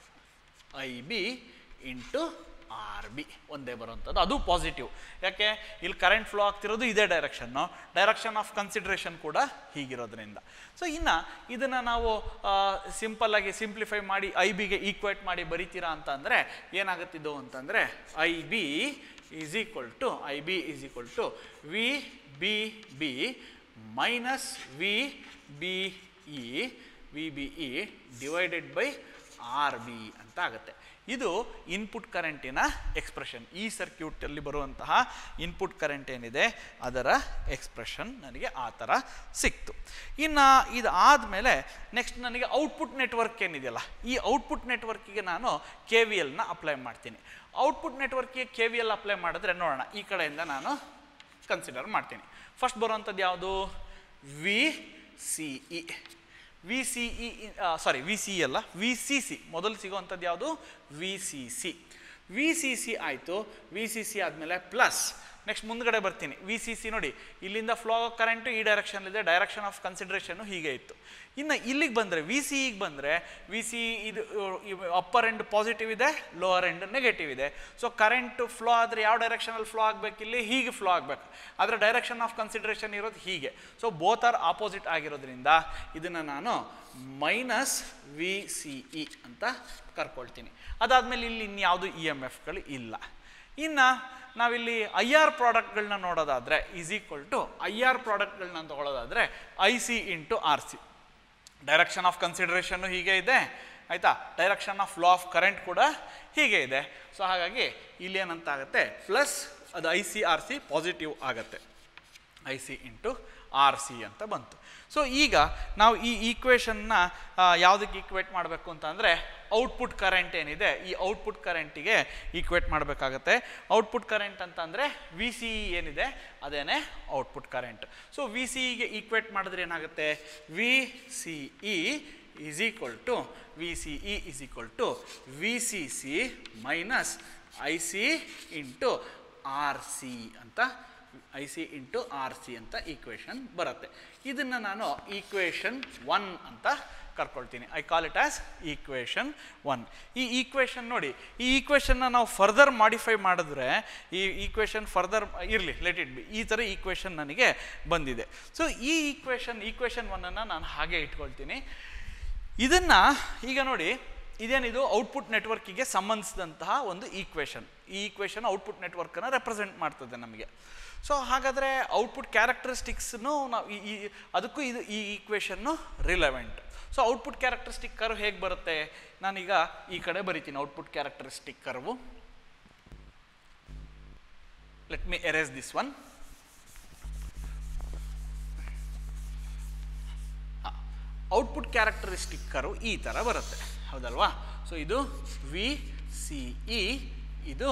[SPEAKER 1] I B into R B ಒಂದೇ ಬರುವಂಥದ್ದು ಅದು ಪಾಸಿಟಿವ್ ಯಾಕೆ ಇಲ್ಲಿ ಕರೆಂಟ್ ಫ್ಲೋ ಆಗ್ತಿರೋದು ಇದೇ ಡೈರೆಕ್ಷನ್ನು ಡೈರೆಕ್ಷನ್ ಆಫ್ ಕನ್ಸಿಡ್ರೇಷನ್ ಕೂಡ ಹೀಗಿರೋದ್ರಿಂದ ಸೊ ಇನ್ನು ಇದನ್ನು ನಾವು ಸಿಂಪಲ್ಲಾಗಿ ಸಿಂಪ್ಲಿಫೈ ಮಾಡಿ ಐ ಬಿಗೆ ಈಕ್ವೇಟ್ ಮಾಡಿ ಬರಿತೀರಾ ಅಂತ ಅಂದರೆ ಏನಾಗುತ್ತಿದ್ದು ಅಂತಂದರೆ I B is equal to I B is equal to V B B minus V B E V B E divided by R B ಅಂತ ಆಗುತ್ತೆ ಇದು ಇನ್ಪುಟ್ ಕರೆಂಟಿನ ಎಕ್ಸ್ಪ್ರೆಷನ್ ಈ ಸರ್ಕ್ಯೂಟಲ್ಲಿ ಬರುವಂತಹ ಇನ್ಪುಟ್ ಕರೆಂಟ್ ಏನಿದೆ ಅದರ ಎಕ್ಸ್ಪ್ರೆಷನ್ ನನಗೆ ಆ ಥರ ಸಿಕ್ತು ಇನ್ನು ಇದು ಆದಮೇಲೆ ನೆಕ್ಸ್ಟ್ ನನಗೆ ಔಟ್ಪುಟ್ ನೆಟ್ವರ್ಕ್ ಏನಿದೆಯಲ್ಲ ಈ ಔಟ್ಪುಟ್ ನೆಟ್ವರ್ಕಿಗೆ ನಾನು ಕೆ ವಿ ಎಲ್ನ ಅಪ್ಲೈ ಮಾಡ್ತೀನಿ ಔಟ್ಪುಟ್ ನೆಟ್ವರ್ಕಿಗೆ ಕೆ ವಿ ಎಲ್ ಅಪ್ಲೈ ಮಾಡಿದ್ರೆ ನೋಡೋಣ ಈ ಕಡೆಯಿಂದ ನಾನು ಕನ್ಸಿಡರ್ ಮಾಡ್ತೀನಿ ಫಸ್ಟ್ ಬರುವಂಥದ್ದು ಯಾವುದು V C E V C E sorry V C ಅಲ್ಲ ವಿ ಸಿ ಸಿ ಮೊದಲು ಸಿಗೋವಂಥದ್ದು ಯಾವುದು V C C V C C ಆಯಿತು ವಿ ಸಿ ಸಿ ಆದಮೇಲೆ ಪ್ಲಸ್ ನೆಕ್ಸ್ಟ್ ಮುಂದ್ಗಡೆ ಬರ್ತೀನಿ ವಿ ಸಿ ಸಿ ನೋಡಿ ಇಲ್ಲಿಂದ ಫ್ಲೋ ಆಗೋ ಕರೆಂಟು ಈ ಡೈರೆಕ್ಷನ್ ಇದೆ ಡೈರೆಕ್ಷನ್ ಆಫ್ ಕನ್ಸಿಡ್ರೇಷನ್ನು ಹೀಗೆ ಇತ್ತು ಇನ್ನು ಇಲ್ಲಿಗೆ ಬಂದರೆ ವಿ ಸಿ ಈಗ ಬಂದರೆ ವಿ ಸಿ ಇದು ಅಪ್ಪರ್ ಎಂಡ್ ಪಾಸಿಟಿವ್ ಇದೆ ಲೋವರ್ ಎಂಡ್ ನೆಗೆಟಿವ್ ಇದೆ ಸೊ ಕರೆಂಟ್ ಫ್ಲೋ ಆದರೆ ಯಾವ ಡೈರೆಕ್ಷನಲ್ಲಿ ಫ್ಲೋ ಆಗಬೇಕು ಇಲ್ಲಿ ಹೀಗೆ ಫ್ಲೋ ಆಗಬೇಕು ಆದರೆ ಡೈರೆಕ್ಷನ್ ಆಫ್ ಕನ್ಸಿಡ್ರೇಷನ್ ಇರೋದು ಹೀಗೆ ಸೊ ಬೋತ್ ಆರ್ ಆಪೋಸಿಟ್ ಆಗಿರೋದ್ರಿಂದ ಇದನ್ನು ನಾನು ಮೈನಸ್ ವಿ ಸಿ ಇ ಅಂತ ಕರ್ಕೊಳ್ತೀನಿ ಅದಾದಮೇಲೆ ಇಲ್ಲಿ ಇನ್ಯಾವುದು ಇ ಎಮ್ ಎಫ್ಗಳು ಇಲ್ಲ ಇನ್ನು ನಾವಿಲ್ಲಿ ಐ ಆರ್ ಪ್ರಾಡಕ್ಟ್ಗಳನ್ನ ನೋಡೋದಾದರೆ is equal to I R ಪ್ರಾಡಕ್ಟ್ಗಳನ್ನ ತಗೊಳ್ಳೋದಾದರೆ I C into R C direction of consideration ಹೀಗೆ ಇದೆ ಆಯಿತಾ direction of flow of current ಕೂಡ ಹೀಗೆ ಇದೆ ಸೊ ಹಾಗಾಗಿ ಇಲ್ಲಿ ಏನಂತ ಆಗುತ್ತೆ ಪ್ಲಸ್ ಅದು I C R C positive ಆಗುತ್ತೆ I C into R C ಅಂತ ಬಂತು ಸೊ ಈಗ ನಾವು ಈ ಈಕ್ವೇಷನ್ನ ಯಾವುದಕ್ಕೆ ಈಕ್ವೇಟ್ ಮಾಡಬೇಕು ಅಂತಂದರೆ ಔಟ್ಪುಟ್ ಕರೆಂಟ್ ಏನಿದೆ ಈ ಔಟ್ಪುಟ್ ಕರೆಂಟಿಗೆ ಈಕ್ವೇಟ್ ಮಾಡಬೇಕಾಗತ್ತೆ ಔಟ್ಪುಟ್ ಕರೆಂಟ್ ಅಂತಂದರೆ ವಿ ಸಿ ಇ ಏನಿದೆ ಅದೇನೇ output current so V C ಇಗೆ ಈಕ್ವೇಟ್ ಮಾಡಿದ್ರೆ ಏನಾಗುತ್ತೆ V C E is equal to V C E is equal to V C C minus I C into R C ಅಂತ I C into R C ಅಂತ equation ಬರುತ್ತೆ ಇದನ್ನು ನಾನು equation one ಅಂತ ಕರ್ಕೊಳ್ತೀನಿ I call it as equation one ಈ equation ನೋಡಿ ಈ ಈಕ್ವೇಷನ್ನ ನಾವು ಫರ್ದರ್ ಮಾಡಿಫೈ ಮಾಡಿದ್ರೆ ಈ ಈಕ್ವೇಷನ್ ಫರ್ದರ್ ಇರಲಿ ಲೆಟ್ ಇಟ್ ಬಿ ಈ ಥರ ಈಕ್ವೇಷನ್ ನನಗೆ ಬಂದಿದೆ ಸೊ ಈ ಈಕ್ವೇಷನ್ ಈಕ್ವೇಷನ್ ಒನ್ನನ್ನು ನಾನು ಹಾಗೆ ಇಟ್ಕೊಳ್ತೀನಿ ಇದನ್ನು ಈಗ ನೋಡಿ ಇದೇನಿದು ಔಟ್ಪುಟ್ ನೆಟ್ವರ್ಕಿಗೆ ಸಂಬಂಧಿಸಿದಂತಹ ಒಂದು ಈಕ್ವೇಷನ್ ಈ ಈಕ್ವೇಷನ್ ಔಟ್ಪುಟ್ ನೆಟ್ವರ್ಕನ್ನು ರೆಪ್ರೆಸೆಂಟ್ ಮಾಡ್ತದೆ ನಮಗೆ ಸೊ ಹಾಗಾದರೆ ಔಟ್ಪುಟ್ ಕ್ಯಾರೆಕ್ಟರಿಸ್ಟಿಕ್ಸ್ನು ನಾವು ಈ ಈ- ಅದಕ್ಕೂ ಇದು ಈ equation relevant so output characteristic curve ಹೇಗೆ ಬರುತ್ತೆ ನಾನೀಗ ಈ ಕಡೆ ಬರಿತೀನಿ output characteristic curve let me erase this one output characteristic curve ಈ ಥರ ಬರುತ್ತೆ ಹೌದಲ್ವಾ ಸೊ ಇದು ವಿ ಸಿ ಇ ಇದು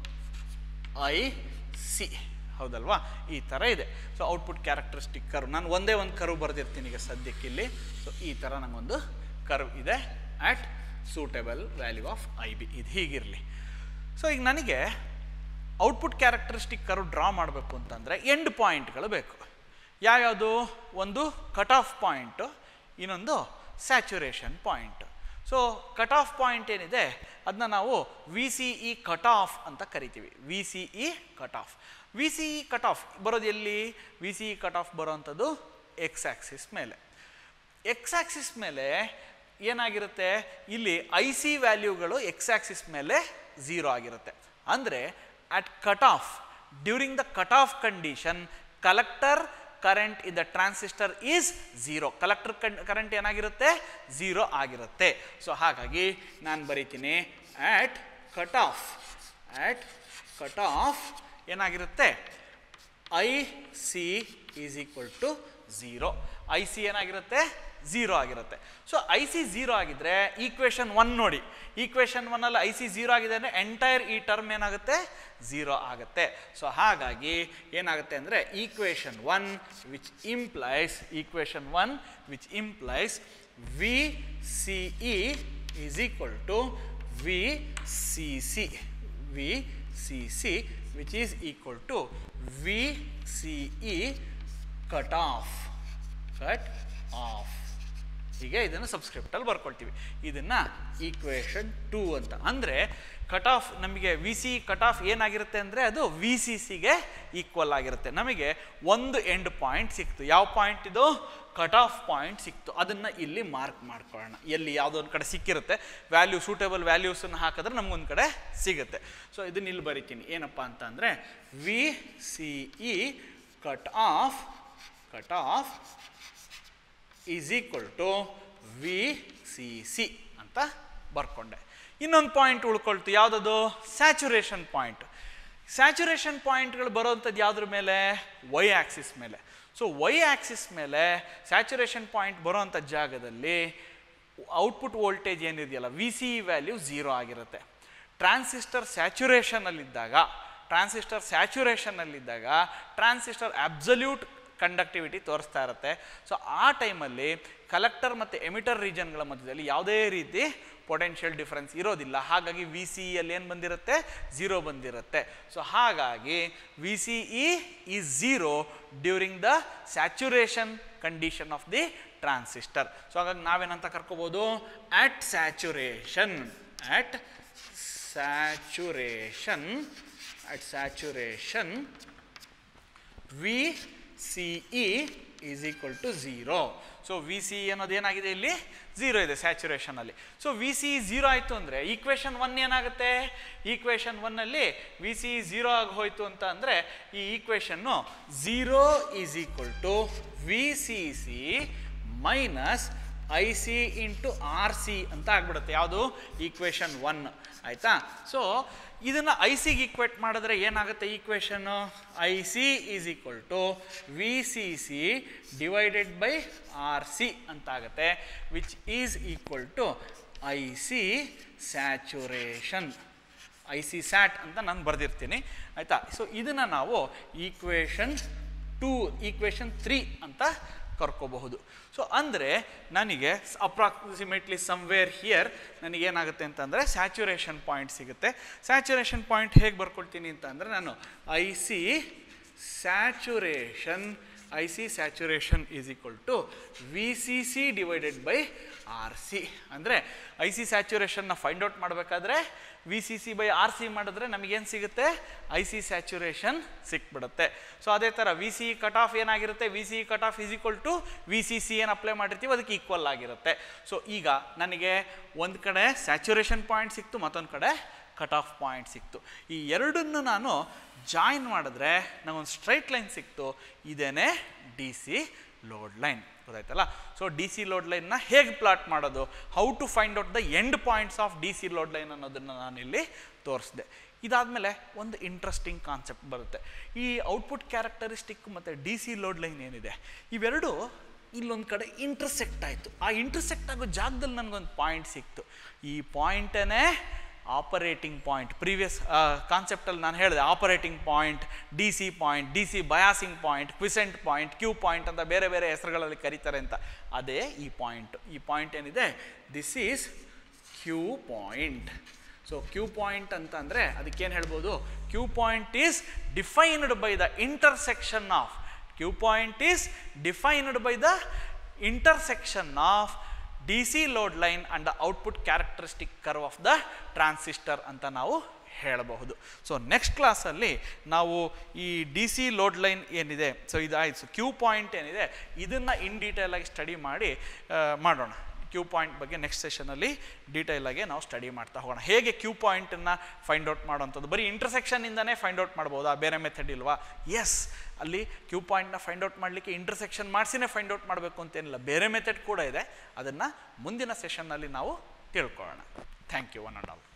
[SPEAKER 1] ಐ ಸಿ ಹೌದಲ್ವಾ ಈ ಥರ ಇದೆ ಸೊ ಔಟ್ಪುಟ್ ಕ್ಯಾರೆಕ್ಟರಿಸ್ಟಿಕ್ ಕರ್ವ್ ನಾನು ಒಂದೇ ಒಂದು ಕರ್ವ್ ಬರೆದಿರ್ತೀನಿ ಈಗ ಸದ್ಯಕ್ಕೆ ಇಲ್ಲಿ ಸೊ ಈ ಥರ ನನಗೊಂದು ಕರ್ವ್ ಇದೆ at suitable value of I B ಇದು ಹೀಗಿರಲಿ ಸೊ ಈಗ ನನಗೆ ಔಟ್ಪುಟ್ ಕ್ಯಾರೆಕ್ಟರಿಸ್ಟಿಕ್ ಕರ್ವ್ ಡ್ರಾ ಮಾಡಬೇಕು ಅಂತಂದರೆ ಎಂಡ್ ಪಾಯಿಂಟ್ಗಳು ಬೇಕು ಯಾವ್ಯಾವುದು ಒಂದು ಕಟ್ ಆಫ್ ಪಾಯಿಂಟು ಇನ್ನೊಂದು saturation point so cut off point ಏನಿದೆ ಅದನ್ನ ನಾವು V C E cut off ಅಂತ ಕರಿತೀವಿ V C E cut off V C E cut off ಬರೋದು ಎಲ್ಲಿ V C E cut off ಬರೋವಂಥದ್ದು ಎಕ್ಸ್ ಆ್ಯಕ್ಸಿಸ್ ಮೇಲೆ ಎಕ್ಸ್ ಆ್ಯಕ್ಸಿಸ್ ಮೇಲೆ ಏನಾಗಿರುತ್ತೆ ಇಲ್ಲಿ ಐ ಸಿ ವ್ಯಾಲ್ಯೂಗಳು ಎಕ್ಸ್ ಆ್ಯಕ್ಸಿಸ್ ಮೇಲೆ ಝೀರೋ ಆಗಿರುತ್ತೆ ಅಂದರೆ at cut off during the cut off condition collector current in the transistor is zero collector current ಏನಾಗಿರುತ್ತೆ ಝೀರೋ ಆಗಿರುತ್ತೆ ಸೊ ಹಾಗಾಗಿ ನಾನು ಬರೀತೀನಿ at cut off at cut off ಏನಾಗಿರುತ್ತೆ I C is equal to zero I C ಏನಾಗಿರುತ್ತೆ zero ಆಗಿರುತ್ತೆ so I C zero ಆಗಿದ್ರೆ equation one ನೋಡಿ ಈಕ್ವೇಷನ್ ಒನ್ನಲ್ಲಿ ಐ ಸಿ ಝೀರೋ ಆಗಿದೆ ಅಂದರೆ ಎಂಟೈರ್ ಈ ಟರ್ಮ್ ಏನಾಗುತ್ತೆ ಝೀರೋ ಆಗುತ್ತೆ ಸೊ ಹಾಗಾಗಿ ಏನಾಗುತ್ತೆ ಅಂದರೆ equation one which implies equation one which implies V C E is equal to V C C V C C which is equal to V C E cut off cut off ಹೀಗೆ ಇದನ್ನು ಸಬ್ಸ್ಕ್ರಿಪ್ಟಲ್ಲಿ ಬರ್ಕೊಳ್ತೀವಿ ಇದನ್ನು equation two ಅಂತ ಅಂದರೆ cut off ನಮಗೆ V C cut off ಏನಾಗಿರುತ್ತೆ ಅಂದರೆ ಅದು ವಿ ಸಿ ಸಿಗೆ ಈಕ್ವಲ್ ಆಗಿರುತ್ತೆ ನಮಗೆ ಒಂದು ಎಂಡ್ ಪಾಯಿಂಟ್ ಸಿಕ್ತು ಯಾವ ಪಾಯಿಂಟ್ ಇದು ಕಟ್ ಆಫ್ ಪಾಯಿಂಟ್ ಸಿಕ್ತು ಅದನ್ನು ಇಲ್ಲಿ ಮಾರ್ಕ್ ಮಾಡ್ಕೊಳ್ಳೋಣ ಎಲ್ಲಿ ಯಾವುದೋ ಒಂದು ಕಡೆ ಸಿಕ್ಕಿರುತ್ತೆ ವ್ಯಾಲ್ಯೂ ಸೂಟೇಬಲ್ ವ್ಯಾಲ್ಯೂಸನ್ನು ಹಾಕಿದ್ರೆ ನಮಗೊಂದು ಕಡೆ ಸಿಗುತ್ತೆ ಸೊ ಇದನ್ನ ಇಲ್ಲಿ ಬರಿತೀನಿ ಏನಪ್ಪ ಅಂತ ಅಂದರೆ V C E cut off cut off is equal to V C C ಅಂತ ಬರ್ಕೊಂಡೆ ಇನ್ನೊಂದು ಪಾಯಿಂಟ್ ಉಳ್ಕೊಳ್ತು ಯಾವುದದು ಸ್ಯಾಚುರೇಷನ್ ಪಾಯಿಂಟ್ ಸ್ಯಾಚುರೇಷನ್ ಪಾಯಿಂಟ್ಗಳು ಬರೋವಂಥದ್ದು ಯಾವುದ್ರ ಮೇಲೆ ವೈ ಆ್ಯಕ್ಸಿಸ್ ಮೇಲೆ ಸೊ ವೈ ಆ್ಯಕ್ಸಿಸ್ ಮೇಲೆ ಸ್ಯಾಚುರೇಷನ್ ಪಾಯಿಂಟ್ ಬರೋವಂಥ ಜಾಗದಲ್ಲಿ ಔಟ್ಪುಟ್ ವೋಲ್ಟೇಜ್ ಏನಿದೆಯಲ್ಲ V C E value zero ಆಗಿರುತ್ತೆ ಟ್ರಾನ್ಸಿಸ್ಟರ್ ಸ್ಯಾಚುರೇಷನಲ್ಲಿದ್ದಾಗ ಟ್ರಾನ್ಸಿಸ್ಟರ್ ಸ್ಯಾಚುರೇಷನ್ನಲ್ಲಿದ್ದಾಗ ಟ್ರಾನ್ಸಿಸ್ಟರ್ ಅಬ್ಸಲ್ಯೂಟ್ ಕಂಡಕ್ಟಿವಿಟಿ ತೋರಿಸ್ತಾ ಇರುತ್ತೆ ಸೊ ಆ ಟೈಮಲ್ಲಿ ಕಲೆಕ್ಟರ್ ಮತ್ತು ಎಮಿಟರ್ ರೀಜನ್ಗಳ ಮಧ್ಯದಲ್ಲಿ ಯಾವುದೇ ರೀತಿ ಪೊಟೆನ್ಷಿಯಲ್ ಡಿಫರೆನ್ಸ್ ಇರೋದಿಲ್ಲ ಹಾಗಾಗಿ ವಿ ಸಿ ಇಯಲ್ಲಿ ಏನು ಬಂದಿರುತ್ತೆ ಝೀರೋ ಬಂದಿರುತ್ತೆ ಸೊ ಹಾಗಾಗಿ V C E is zero during the saturation condition of the transistor so ಹಾಗಾಗಿ ನಾವೇನಂತ ಕರ್ಕೋಬೋದು at saturation at saturation at saturation V C E is equal to zero so V C ಅನ್ನೋದು ಏನಾಗಿದೆ ಇಲ್ಲಿ zero ಇದೆ ಸ್ಯಾಚುರೇಷನಲ್ಲಿ so V C zero ಆಯಿತು ಅಂದರೆ ಈಕ್ವೇಷನ್ ಒನ್ ಏನಾಗುತ್ತೆ ಈಕ್ವೇಷನ್ ಒನ್ನಲ್ಲಿ ವಿ ಸಿ ಝೀರೋ ಆಗಿ ಹೋಯಿತು ಅಂತ ಅಂದರೆ ಈ equation zero is equal to V C C minus I C into R C ಅಂತ ಆಗ್ಬಿಡುತ್ತೆ ಯಾವುದು ಈಕ್ವೇಷನ್ ಒನ್ ಆಯಿತಾ ಸೊ ಇದನ್ನು ಐ ಸಿಗೆ ಈಕ್ವೇಟ್ ಮಾಡಿದ್ರೆ ಏನಾಗುತ್ತೆ equation I C is equal to V C C divided by R C ಅಂತ ಆಗುತ್ತೆ which is equal to I C saturation I C sat ಅಂತ ನಾನು ಬರೆದಿರ್ತೀನಿ ಆಯಿತಾ ಸೊ ಇದನ್ನು ನಾವು ಈಕ್ವೇಷನ್ ಟೂ ಈಕ್ವೇಷನ್ ತ್ರೀ ಅಂತ ಕರ್ಕೋಬಹುದು ಸೊ ಅಂದರೆ ನನಗೆ ಅಪ್ರಾಕ್ಸಿಮೇಟ್ಲಿ ಸಮ್ವೇರ್ ಹಿಯರ್ ನನಗೇನಾಗುತ್ತೆ ಅಂತಂದರೆ ಸ್ಯಾಚುರೇಷನ್ ಪಾಯಿಂಟ್ ಸಿಗುತ್ತೆ ಸ್ಯಾಚುರೇಷನ್ ಪಾಯಿಂಟ್ ಹೇಗೆ ಬರ್ಕೊಳ್ತೀನಿ ಅಂತ ಅಂದರೆ ನಾನು I C saturation I C saturation is equal to V C C divided by R C ಅಂದರೆ ಐ ಸಿ ಸ್ಯಾಚುರೇಷನ್ನ ಫೈಂಡ್ ಔಟ್ ಮಾಡಬೇಕಾದ್ರೆ V C C by R C ಮಾಡಿದ್ರೆ ನಮಗೇನು ಸಿಗುತ್ತೆ ಐ ಸಿ ಸ್ಯಾಚುರೇಷನ್ ಸಿಕ್ಬಿಡುತ್ತೆ ಸೊ ಅದೇ ಥರ ವಿ ಸಿ ಕಟ್ ಆಫ್ ಏನಾಗಿರುತ್ತೆ V C cut off is equal to V C C ಏನು ಅಪ್ಲೈ ಮಾಡಿರ್ತೀವಿ ಅದಕ್ಕೆ ಈಕ್ವಲ್ ಆಗಿರುತ್ತೆ ಸೊ ಈಗ ನನಗೆ ಒಂದು ಕಡೆ ಸ್ಯಾಚುರೇಷನ್ ಪಾಯಿಂಟ್ ಸಿಕ್ತು ಮತ್ತೊಂದು ಕಡೆ ಕಟ್ ಆಫ್ ಪಾಯಿಂಟ್ ಸಿಕ್ತು ಈ ಎರಡನ್ನು ನಾನು ಜಾಯಿನ್ ಮಾಡಿದ್ರೆ ನನಗೊಂದು ಸ್ಟ್ರೈಟ್ ಲೈನ್ ಸಿಕ್ತು ಇದೇನೇ ಡಿ ಸಿ ಲೋಡ್ ಲೈನ್ ಗೊತ್ತಾಯ್ತಲ್ಲ ಸೊ ಡಿ ಸಿ ಲೋಡ್ ಲೈನ್ನ ಹೇಗೆ ಪ್ಲಾಟ್ ಮಾಡೋದು how to find out the end points of D C load line ಅನ್ನೋದನ್ನು ನಾನಿಲ್ಲಿ ತೋರಿಸಿದೆ ಇದಾದಮೇಲೆ ಒಂದು ಇಂಟ್ರೆಸ್ಟಿಂಗ್ ಕಾನ್ಸೆಪ್ಟ್ ಬರುತ್ತೆ ಈ ಔಟ್ಪುಟ್ ಕ್ಯಾರೆಕ್ಟರಿಸ್ಟಿಕ್ ಮತ್ತು ಡಿ ಸಿ ಲೋಡ್ ಲೈನ್ ಏನಿದೆ ಇವೆರಡು ಇಲ್ಲೊಂದು ಕಡೆ ಇಂಟರ್ಸೆಕ್ಟ್ ಆಯಿತು ಆ ಇಂಟರ್ಸೆಕ್ಟ್ ಆಗೋ ಜಾಗದಲ್ಲಿ ನನಗೊಂದು ಪಾಯಿಂಟ್ ಸಿಕ್ತು ಈ ಪಾಯಿಂಟೇ ಆಪರೇಟಿಂಗ್ ಪಾಯಿಂಟ್ ಪ್ರೀವಿಯಸ್ ಕಾನ್ಸೆಪ್ಟಲ್ಲಿ ನಾನು ಹೇಳಿದೆ operating point D C point D C biasing point quiescent point Q point ಅಂತ ಬೇರೆ ಬೇರೆ ಹೆಸರುಗಳಲ್ಲಿ ಕರೀತಾರೆ ಅಂತ ಅದೇ ಈ ಪಾಯಿಂಟ್ ಈ ಪಾಯಿಂಟ್ ಏನಿದೆ this is Q point so Q point ಅಂತಂದರೆ ಅದಕ್ಕೇನು ಹೇಳ್ಬೋದು Q point is defined by the intersection of Q point is defined by the intersection of D C load line and the output characteristic curve of the transistor ಅಂತ ನಾವು ಹೇಳಬಹುದು so next ಕ್ಲಾಸಲ್ಲಿ ನಾವು ಈ D C load line ಏನಿದೆ so ಇದಾಯ್ತು so Q point ಏನಿದೆ ಇದನ್ನು ಇನ್ ಡೀಟೇಲ್ ಆಗಿ ಸ್ಟಡಿ ಮಾಡಿ ಆ, ಮಾಡೋಣ ಕ್ಯೂ ಪಾಯಿಂಟ್ ಬಗ್ಗೆ ನೆಕ್ಸ್ಟ್ ಸೆಷನಲ್ಲಿ ಡೀಟೇಲ್ ಆಗಿ ನಾವು ಸ್ಟಡಿ ಮಾಡ್ತಾ ಹೋಗೋಣ ಹೇಗೆ ಕ್ಯೂ ಪಾಯಿಂಟನ್ನು ಫೈಂಡ್ ಔಟ್ ಮಾಡೋವಂಥದ್ದು ಬರೀ ಇಂಟರ್ಸೆಕ್ಷನಿಂದನೇ ಫೈಂಡ್ ಔಟ್ ಮಾಡ್ಬೋದಾ ಬೇರೆ ಮೆಥಡ್ ಇಲ್ವಾ ಎಸ್ ಅಲ್ಲಿ ಕ್ಯೂ ಪಾಯಿಂಟ್ನ ಫೈಂಡ್ ಔಟ್ ಮಾಡಲಿಕ್ಕೆ ಇಂಟರ್ಸೆಕ್ಷನ್ ಮಾಡಿಸಿನೇ ಫೈಂಡ್ ಔಟ್ ಮಾಡಬೇಕು ಅಂತೇನಿಲ್ಲ ಬೇರೆ ಮೆಥಡ್ ಕೂಡ ಇದೆ ಅದನ್ನು ಮುಂದಿನ ಸೆಷನ್ನಲ್ಲಿ ನಾವು ತಿಳ್ಕೊಳ್ಳೋಣ thank you one and all